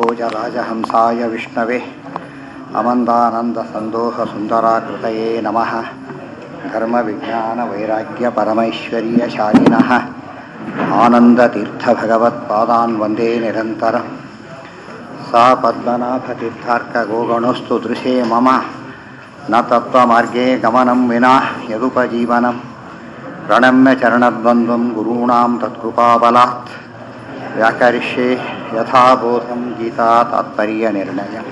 भोजराजहंसाय विष्णवे अमन्दानन्दसन्दोहसुन्दराकृतये नमः धर्मविज्ञानवैराग्यपरमैश्वर्यशालिनः आनन्दतीर्थभगवत्पादान् वन्दे निरन्तरं सा पद्मनाभतीर्थार्कगोगणोस्तु दृशे मम न तत्त्वमार्गे गमनं विना यदुपजीवनं प्रणम्य चरणद्वन्द्वं गुरूणां तत्कृपाबलात् व्याकरिष्ये यथाबोधं गीता तात्पर्यनिर्णयम्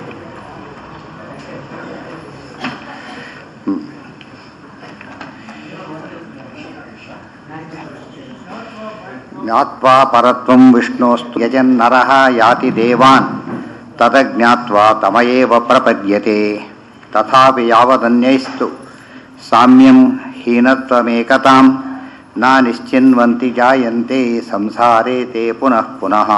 ज्ञात्वा परत्वं विष्णोस्तु यजन्नरः याति देवान् तदज्ञात्वा तमयेव प्रपद्यते तथापि यावदन्यैस्तु साम्यं हीनत्वमेकतां न निश्चिन्वन्ति जायन्ते संसारे ते पुनः पुनः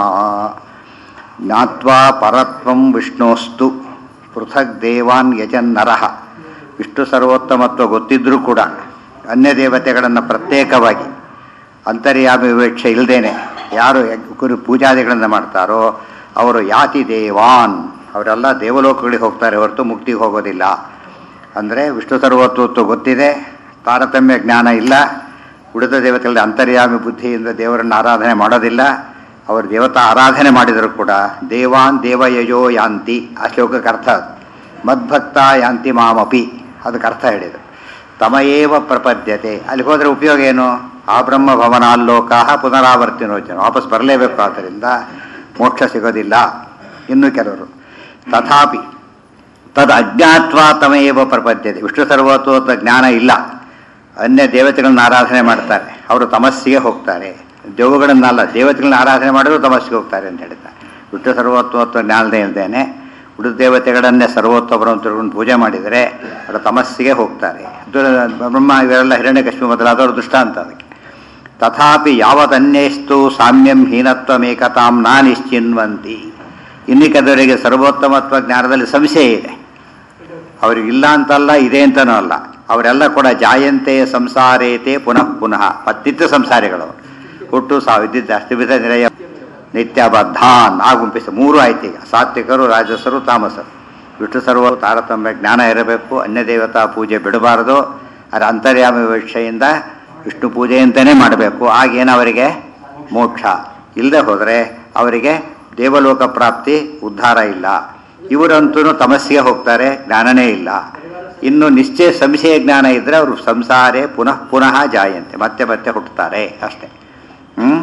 ज्ञात्वा परत्वं ವಿಷ್ಣೋಸ್ತು ಪೃಥಕ್ ದೇವಾನ್ ಯಜನ್ನರಹ ವಿಷ್ಣು ಸರ್ವೋತ್ತಮತ್ವ ಗೊತ್ತಿದ್ರೂ ಕೂಡ ಅನ್ಯ ದೇವತೆಗಳನ್ನು ಪ್ರತ್ಯೇಕವಾಗಿ ಅಂತರ್ಯಾಮಿ ವಿವೇಕ್ಷೆ ಇಲ್ಲದೇನೆ ಯಾರು ಕುರು ಪೂಜಾದಿಗಳನ್ನು ಮಾಡ್ತಾರೋ ಅವರು ಯಾತಿ ದೇವಾನ್ ಅವರೆಲ್ಲ ದೇವಲೋಕಗಳಿಗೆ ಹೋಗ್ತಾರೆ ಹೊರತು ಮುಕ್ತಿಗೆ ಹೋಗೋದಿಲ್ಲ ಅಂದರೆ ವಿಷ್ಣು ಸರ್ವೋತ್ವತ್ವ ಗೊತ್ತಿದೆ ತಾರತಮ್ಯ ಜ್ಞಾನ ಇಲ್ಲ ಉಳಿದ ದೇವತೆಗಳ ಅಂತರ್ಯಾಮಿ ಬುದ್ಧಿಯಿಂದ ದೇವರನ್ನು ಆರಾಧನೆ ಮಾಡೋದಿಲ್ಲ ಅವರು ದೇವತಾ ಆರಾಧನೆ ಮಾಡಿದರೂ ಕೂಡ ದೇವಾನ್ ದೇವಯಜೋ ಯಾಂತಿ ಆ ಶ್ಲೋಕಕ್ಕೆ ಅರ್ಥ ಅದು ಮದ್ಭಕ್ತ ಯಾಂತಿ ಮಾಮಪಿ ಅದಕ್ಕೆ ಅರ್ಥ ಹೇಳಿದರು ತಮಯೇವ ಪ್ರಪದ್ಯತೆ ಅಲ್ಲಿ ಹೋದರೆ ಉಪಯೋಗ ಏನು ಆ ಬ್ರಹ್ಮ ಭವನಾಲ್ಲೋಕ ಪುನರಾವರ್ತಿನೋಚನ ವಾಪಸ್ ಬರಲೇಬೇಕು ಆದ್ದರಿಂದ ಮೋಕ್ಷ ಸಿಗೋದಿಲ್ಲ ಇನ್ನು ಕೆಲವರು ತಥಾಪಿ ತದ್ ಅಜ್ಞಾತ್ವ ತಮಯೇವ ಪ್ರಪದ್ಯತೆ ವಿಷ್ಣು ಸರ್ವತ್ವ ಜ್ಞಾನ ಇಲ್ಲ ಅನ್ಯ ದೇವತೆಗಳನ್ನ ಆರಾಧನೆ ಮಾಡ್ತಾರೆ ಅವರು ತಮಸ್ಸಿಗೆ ಹೋಗ್ತಾರೆ ದೇವುಗಳನ್ನಲ್ಲ ದೇವತೆಗಳನ್ನ ಆರಾಧನೆ ಮಾಡಿದ್ರು ತಮಸ್ಸಿಗೆ ಹೋಗ್ತಾರೆ ಅಂತ ಹೇಳ್ತಾರೆ ವಿಷ್ಣು ಸರ್ವತ್ವತ್ವ ಜ್ಞಾನದೇ ಇಲ್ದೇನೆ ಉಳಿದ ದೇವತೆಗಳನ್ನೇ ಸರ್ವೋತ್ತಮರನ್ನು ತಿಳ್ಕೊಂಡು ಪೂಜೆ ಮಾಡಿದರೆ ಅವರು ತಮಸ್ಸಿಗೆ ಹೋಗ್ತಾರೆ ಬ್ರಹ್ಮ ಇವೆಲ್ಲ ಹಿರಣ್ಯಕಶ್ಮಿ ಮೊದಲಾದವರು ದೃಷ್ಟಾಂತ ಅದಕ್ಕೆ ತಥಾಪಿ ಯಾವದನ್ಯಸ್ತು ಸಾಮ್ಯಂ ಹೀನತ್ವಮೇಕತಾಂ ನಾ ನಿಶ್ಚಿನ್ವಂತಿ ಇನ್ನಿಕದವರಿಗೆ ಸರ್ವೋತ್ತಮತ್ವ ಜ್ಞಾನದಲ್ಲಿ ಸಂಶಯ ಇದೆ ಅವ್ರಿಗೆ ಇಲ್ಲ ಅಂತಲ್ಲ ಇದೆ ಅಂತನೂ ಅಲ್ಲ ಅವರೆಲ್ಲ ಕೂಡ ಜಾಯಂತೆ ಸಂಸಾರೇತೆ ಪುನಃ ಪುನಃ ಮತ್ತಿತ್ತ ಸಂಸಾರಿಗಳು ಹುಟ್ಟು ಸಾವಿದ್ದ ಅಷ್ಟವಿಧ ನಿಲಯ ನಿತ್ಯಬದ್ಧಾನ್ ಆ ಗುಂಪಿಸ ಮೂರು ಆಯ್ತು ಈಗ ಸಾತ್ವಿಕರು ರಾಜಸರು ತಾಮಸರು ವಿಷ್ಣು ಸರ್ವ ತಾರತಮ್ಯ ಜ್ಞಾನ ಇರಬೇಕು ಅನ್ಯ ದೇವತಾ ಪೂಜೆ ಬಿಡಬಾರದು ಅದರ ಅಂತರ್ಯಾಮ ವಿಷಯಿಂದ ವಿಷ್ಣು ಪೂಜೆ ಅಂತಲೇ ಮಾಡಬೇಕು ಆಗೇನು ಅವರಿಗೆ ಮೋಕ್ಷ ಇಲ್ಲದೆ ಹೋದರೆ ಅವರಿಗೆ ದೇವಲೋಕ ಪ್ರಾಪ್ತಿ ಉದ್ಧಾರ ಇಲ್ಲ ಇವರಂತೂ ತಮಸ್ಸಿಗೆ ಹೋಗ್ತಾರೆ ಜ್ಞಾನನೇ ಇಲ್ಲ ಇನ್ನು ನಿಶ್ಚಯ ಸಂಶಯ ಜ್ಞಾನ ಇದ್ದರೆ ಅವರು ಸಂಸಾರೇ ಪುನಃ ಪುನಃ ಜಾಯಂತೆ ಮತ್ತೆ ಮತ್ತೆ ಹುಟ್ಟುತ್ತಾರೆ ಅಷ್ಟೇ ಹ್ಞೂ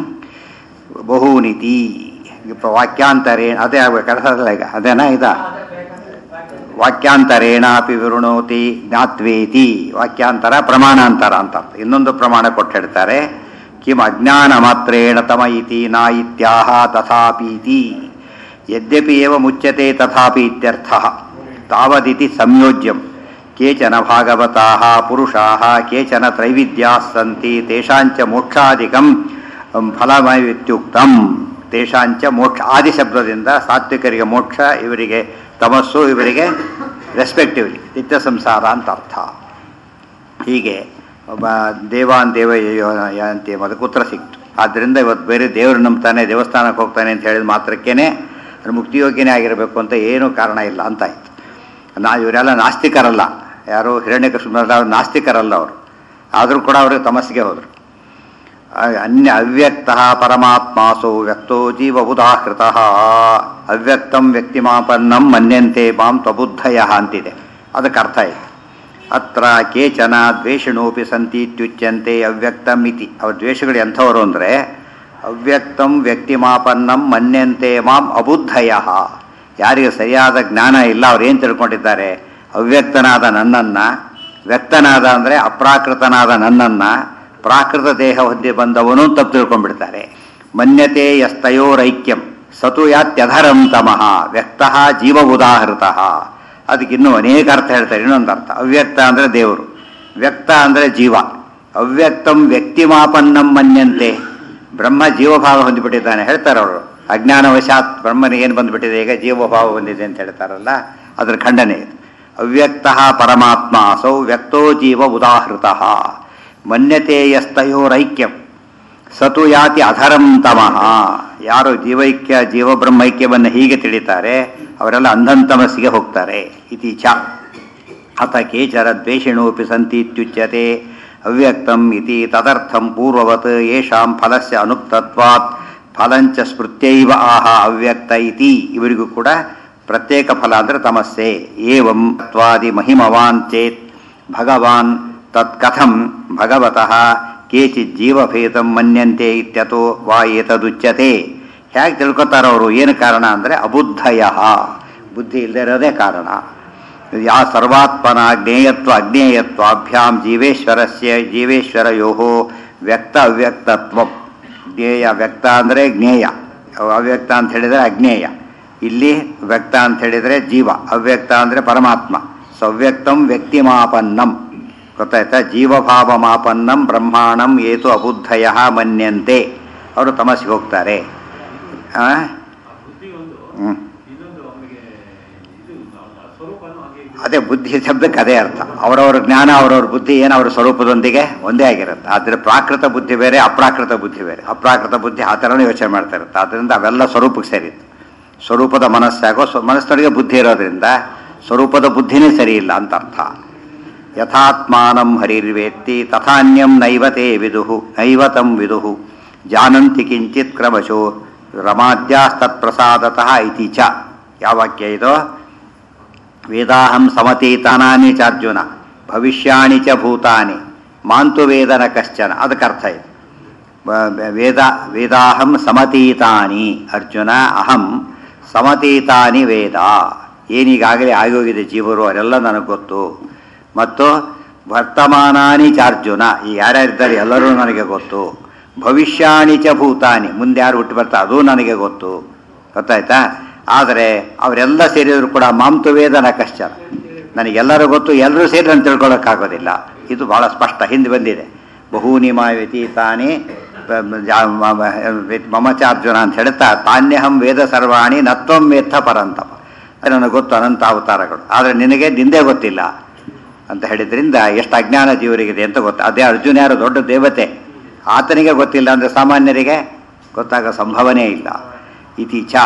ಬಹುನೀತಿ ವಾಕ್ಯಾಂತರೇಣ ಅದೇ ಆಗ್ಬೇಕು ಈಗ ಅದೇನಾ ಇದ ವಾಕ್ಯಾಂತರೇಣ ಅಪಿ ವಿರುಣೋತಿ ಜ್ಞಾತ್ವೇತಿ ವಾಕ್ಯಾಂತರ ಪ್ರಮಾಣಾಂತರ ಅಂತ ಇನ್ನೊಂದು ಪ್ರಮಾಣ ಕೊಟ್ಟು ಹೇಳ್ತಾರೆ ಕಿಂ ಅಜ್ಞಾನ ಮಾತ್ರೇಣ ತಮ ಇತಿ ನಾ ಇತ್ಯಾಹ ತಥಾಪೀತಿ ಯದ್ಯಪಿ ಏವ ಮುಚ್ಯತೆ ತಥಾಪಿ ಇತ್ಯರ್ಥ ತಾವದಿತಿ ಸಂಯೋಜ್ಯಂ ಕೇಚನ ಭಾಗವತಾಃ ಪುರುಷಾಃ ಕೇಚನ ತ್ರೈವಿದ್ಯಾಃ ಸಂತಿ ತೇಷಾಂಚ ಮೋಕ್ಷಾಧಿಕಂ ಫಲಮಯುಕ್ತಂ ತೇಷಾಂಚ ಮೋಕ್ಷ ಆದಿ ಶಬ್ದದಿಂದ ಸಾತ್ವಿಕರಿಗೆ ಮೋಕ್ಷ ಇವರಿಗೆ ತಮಸ್ಸು ಇವರಿಗೆ ರೆಸ್ಪೆಕ್ಟಿವ್ಲಿ ನಿತ್ಯ ಸಂಸಾರ ಅಂತ ಅರ್ಥ ಹೀಗೆ ಒಬ್ಬ ದೇವಾನ್ ದೇವ ಅಂತ ಅದಕ್ಕೆ ಉತ್ತರ ಸಿಕ್ತು ಆದ್ದರಿಂದ ಇವತ್ತು ಬೇರೆ ದೇವರು ನಂಬ್ತಾನೆ ದೇವಸ್ಥಾನಕ್ಕೆ ಹೋಗ್ತಾನೆ ಅಂತ ಹೇಳಿದ ಮಾತ್ರಕ್ಕೇ ಅದು ಮುಕ್ತಿಯೋಗ್ಯನೇ ಆಗಿರಬೇಕು ಅಂತ ಏನೂ ಕಾರಣ ಇಲ್ಲ ಅಂತಾಯ್ತು ನಾ ಇವರೆಲ್ಲ ನಾಸ್ತಿಕರಲ್ಲ ಯಾರು ಹಿರಣ್ಯಕೃಷ್ಣ ನಾಸ್ತಿಕರಲ್ಲ ಅವರು ಆದರೂ ಕೂಡ ಅವ್ರಿಗೆ ತಮಸ್ಸಿಗೆ ಹೋದರು ಅನ್ಯ ಅವ್ಯಕ್ತ ಪರಮಾತ್ಮಾಸೋ ವ್ಯಕ್ತೋ ಜೀವ ಉದಾಹೃತ ಅವ್ಯಕ್ತಂ ವ್ಯಕ್ತಿಮಾಪನ್ನಂ ಮನ್ಯಂತೆ ಮಾಂ ತ್ವಬುದ್ಧಯ ಅಂತಿದೆ ಅದಕ್ಕೆ ಅರ್ಥ ಇದೆ ಅತ್ರ ಕೇಚನ ದ್ವೇಷಣೋಪಿ ಸಂತಿ ಇತ್ಯುಚ್ಯಂತೆ ಅವ್ಯಕ್ತಂ ಇತಿ ಅವ್ರ ದ್ವೇಷಗಳು ಎಂಥವರು ಅಂದರೆ ಅವ್ಯಕ್ತಂ ವ್ಯಕ್ತಿಮಾಪನ್ನಂ ಮನ್ಯಂತೆ ಮಾಂ ಅಬುದ್ಧಯ ಯಾರಿಗೆ ಸರಿಯಾದ ಜ್ಞಾನ ಇಲ್ಲ ಅವ್ರು ಏನು ತಿಳ್ಕೊಂಡಿದ್ದಾರೆ ಅವ್ಯಕ್ತನಾದ ನನ್ನನ್ನು ವ್ಯಕ್ತನಾದ ಅಂದರೆ ಅಪ್ರಾಕೃತನಾದ ನನ್ನನ್ನು ಪ್ರಾಕೃತ ದೇಹ ಹೊಂದಿ ಬಂದವನು ತಪ್ಪು ತಿಳ್ಕೊಂಡ್ಬಿಡ್ತಾರೆ ಮನ್ಯತೆ ಯಸ್ತಯೋರೈಕ್ಯಂ ಸತು ಯಾತ್ಯಧರಂ ತಮಃ ವ್ಯಕ್ತ ಜೀವ ಉದಾಹೃತ ಅದಕ್ಕೆ ಇನ್ನೂ ಅನೇಕ ಅರ್ಥ ಹೇಳ್ತಾರೆ ಇನ್ನೊಂದು ಅರ್ಥ ಅವ್ಯಕ್ತ ಅಂದರೆ ದೇವರು ವ್ಯಕ್ತ ಅಂದರೆ ಜೀವ ಅವ್ಯಕ್ತಂ ವ್ಯಕ್ತಿಮಾಪನ್ನಂ ಮನ್ಯಂತೆ ಬ್ರಹ್ಮ ಜೀವಭಾವ ಹೊಂದಿಬಿಟ್ಟಿದ್ದಾನೆ ಹೇಳ್ತಾರೆ ಅವರು ಅಜ್ಞಾನವಶಾತ್ ಬ್ರಹ್ಮನಿಗೆ ಏನು ಬಂದುಬಿಟ್ಟಿದೆ ಈಗ ಜೀವಭಾವ ಬಂದಿದೆ ಅಂತ ಹೇಳ್ತಾರಲ್ಲ ಅದರ ಖಂಡನೆ ಇದು ಅವ್ಯಕ್ತ ಪರಮಾತ್ಮ ಸೌ ವ್ಯಕ್ತೋ ಜೀವ ಉದಾಹೃತ ಮನ್ಯತೆ ಯಸ್ತಯೋರೈಕ್ಯಂ ಸತು ಯಾತಿ ಅಧರಂ ತಮಃ ಯಾರು ಜೀವೈಕ್ಯ ಜೀವಬ್ರಹ್ಮೈಕ್ಯವನ್ನು ಹೀಗೆ ತಿಳಿತಾರೆ ಅವರೆಲ್ಲ ಅಂಧಂತಮಸ್ಸಿಗೆ ಹೋಗ್ತಾರೆ ಇತೀಚ ಅಥ ಕೇಚರ ದ್ವೇಷಿಣೋಪಿ ಸಂತಿ ಇತ್ಯುಚ್ಯತೆ ಅವ್ಯಕ್ತಂ ಇತಿ ತದರ್ಥಂ ಪೂರ್ವವತ್ ಯೇಷಾಂ ಫಲಸ್ಯ ಅನುಕ್ತತ್ವಾತ್ ಫಲಂಚ ಸ್ಮೃತ್ಯೈವ ಆಹ ಅವ್ಯಕ್ತ ಇತಿ ಇವರಿಗೂ ಕೂಡ ಪ್ರತ್ಯೇಕ ಫಲ ಅಂದರೆ ತಮಸ್ಸೆ ಏವಂ ತ್ವಾದಿ ಮಹಿಮವಾನ್ ಚೇತ್ ಭಗವಾನ್ ತತ್ಕಥಂ ಭಗವತಃ ಕೇಚಿತ್ ಜೀವಭೇದಂ ಮನ್ಯಂತೆ ಇತ್ಯತೋ ವಾ ಏತದುಚ್ಯತೆ ಹೇಗೆ ತಿಳ್ಕೊತಾರ ಅವರು ಏನು ಕಾರಣ ಅಂದರೆ ಅಬುದ್ಧಯ ಬುದ್ಧಿ ಇಲ್ಲದೆ ಇರೋದೇ ಕಾರಣ ಯಾ ಸರ್ವಾತ್ಮನ ಜ್ಞೇಯತ್ವ ಅಜ್ಞೇಯತ್ವಾಭ್ಯಾಂ ಜೀವೇಶ್ವರಸ್ಯ ಜೀವೇಶ್ವರಯೋ ವ್ಯಕ್ತ ಅವ್ಯಕ್ತತ್ವ ಜ್ಞೇಯ ವ್ಯಕ್ತ ಅಂದರೆ ಜ್ಞೇಯ ಅವ್ಯಕ್ತ ಅಂತ ಹೇಳಿದರೆ ಅಜ್ಞೇಯ ಇಲ್ಲಿ ವ್ಯಕ್ತ ಅಂತ ಹೇಳಿದರೆ ಜೀವ ಅವ್ಯಕ್ತ ಅಂದರೆ ಪರಮಾತ್ಮ ಸವ್ಯಕ್ತಂ ವ್ಯಕ್ತಿಮಾಪನ್ನಂ ಗೊತ್ತಾಯ್ತಾ ಜೀವಭಾವ ಮಾಪನ್ನಂ ಬ್ರಹ್ಮಾಣಂ ಏತು ಅಬುದ್ಧಯ ಮನ್ಯಂತೆ ಅವರು ತಮಸ್ಸಿಗೆ ಹೋಗ್ತಾರೆ ಆ? ಬುದ್ಧಿ ಒಂದು ಹ್ಮ್. ಇನ್ನೊಂದು ಅವನಿಗೆ ಇದು ಸ್ವರೂಪನು ಹಾಗೆ ಇದೆ. ಅದೇ ಬುದ್ಧಿ ಶಬ್ದಕ್ಕೆ ಅದೇ ಅರ್ಥ ಅವರವರ ಜ್ಞಾನ ಅವರವ್ರ ಬುದ್ಧಿ ಏನು ಅವರ ಸ್ವರೂಪದೊಂದಿಗೆ ಒಂದೇ ಆಗಿರುತ್ತೆ ಆದರೆ ಪ್ರಾಕೃತ ಬುದ್ಧಿ ಬೇರೆ ಅಪ್ರಾಕೃತ ಬುದ್ಧಿ ಬೇರೆ ಅಪ್ರಾಕೃತ ಬುದ್ಧಿ ಆ ಥರನೇ ಯೋಚನೆ ಮಾಡ್ತಾ ಇರುತ್ತೆ ಆದ್ದರಿಂದ ಅವೆಲ್ಲ ಸ್ವರೂಪಕ್ಕೆ ಸೇರಿತ್ತು ಸ್ವರೂಪದ ಮನಸ್ಸಾಗೋ ಸ್ವ ಮನಸ್ಸಿನೊಳಗೆ ಬುದ್ಧಿ ಇರೋದ್ರಿಂದ ಸ್ವರೂಪದ ಬುದ್ಧಿನೇ ಸರಿ ಇಲ್ಲ ಅಂತ ಅರ್ಥ ಯಥಾತ್ಮಾನಂ ಹರಿರ್ವೇತ್ತಿ ತಥಾನ್ಯಂ ನೈವತೆ ವಿದುಹು ನೈವತಂ ವಿದುಹು ಜಾನಂತಿ ಕಿಂಚಿತ್ ಕ್ರಮಶೋ ರಮಾದ್ಯಾಸ್ತತ್ಪ್ರಸಾದತಃ ಇತಿ ಚ ಯಾವ ವಾಕ್ಯ ಇದು ವೇದಾಹಂ ಸಮತೀತಾನಾನಿ ಚಾರ್ಜುನ ಭವಿಷ್ಯಾಣಿ ಚ ಭೂತಾನಿ ಮಾಂತು ವೇದನ ಕಶ್ಚನ ಅದಕ್ಕೆ ಅರ್ಥ ಇದೆ ಬ- ವೇದ ವೇದಾಹಂ ಸಮತೀತಾನಿ ಅರ್ಜುನ ಅಹಂ ಸಮತೀತಾನಿ ವೇದ ಏನೀಗಾಗಲೇ ಆಗೋಗಿದೆ ಜೀವರು ಅವರೆಲ್ಲ ನನಗೆ ಗೊತ್ತು ಮತ್ತು ವರ್ತಮಾನಾನಿ ಚಾರ್ಜುನ ಈ ಯಾರ್ಯಾರಿದ್ದಾರೆ ಎಲ್ಲರೂ ನನಗೆ ಗೊತ್ತು ಭವಿಷ್ಯಾಣಿ ಚ ಭೂತಾನಿ ಮುಂದೆ ಯಾರು ಹುಟ್ಟು ಬರ್ತಾರೆ ಅದೂ ನನಗೆ ಗೊತ್ತು ಗೊತ್ತಾಯ್ತಾ ಆದರೆ ಅವರೆಲ್ಲ ಸೇರಿದ್ರು ಕೂಡ ಮಾಂತು ವೇದನ ಕಶ್ಚನ ನನಗೆಲ್ಲರೂ ಗೊತ್ತು ಎಲ್ಲರೂ ಸೇರಿ ನಾನು ತಿಳ್ಕೊಳ್ಳೋಕ್ಕಾಗೋದಿಲ್ಲ ಇದು ಬಹಳ ಸ್ಪಷ್ಟ ಹಿಂದೆ ಬಂದಿದೆ ಬಹೂನಿ ಮಾ ವ್ಯತೀತಾನಿ ಪ- ಜಾ- ಮ- ಮ- ಮಮಚಾರ್ಜುನ ಅಂತ ಹೇಳ್ತಾ ತಾನ್ಯಹಂ ವೇದ ಸರ್ವಾಣಿ ನತ್ವಂ ವೇತ್ತ ಪರಂತಪ ಅದು ನನಗೆ ಗೊತ್ತು ಅನಂತ ಅವತಾರಗಳು ಆದರೆ ನಿನಗೆ ನಿಂದೇ ಗೊತ್ತಿಲ್ಲ ಅಂತ ಹೇಳಿದ್ರಿಂದ ಎಷ್ಟು ಅಜ್ಞಾನ ಜೀವರಿಗಿದೆ ಅಂತ ಗೊತ್ತು ಅದೇ ಅರ್ಜುನ ಯಾರು ದೊಡ್ಡ ದೇವತೆ ಆತನಿಗೆ ಗೊತ್ತಿಲ್ಲ ಅಂದರೆ ಸಾಮಾನ್ಯರಿಗೆ ಗೊತ್ತಾಗೋ ಸಂಭವನೇ ಇಲ್ಲ ಇತಿ ಚ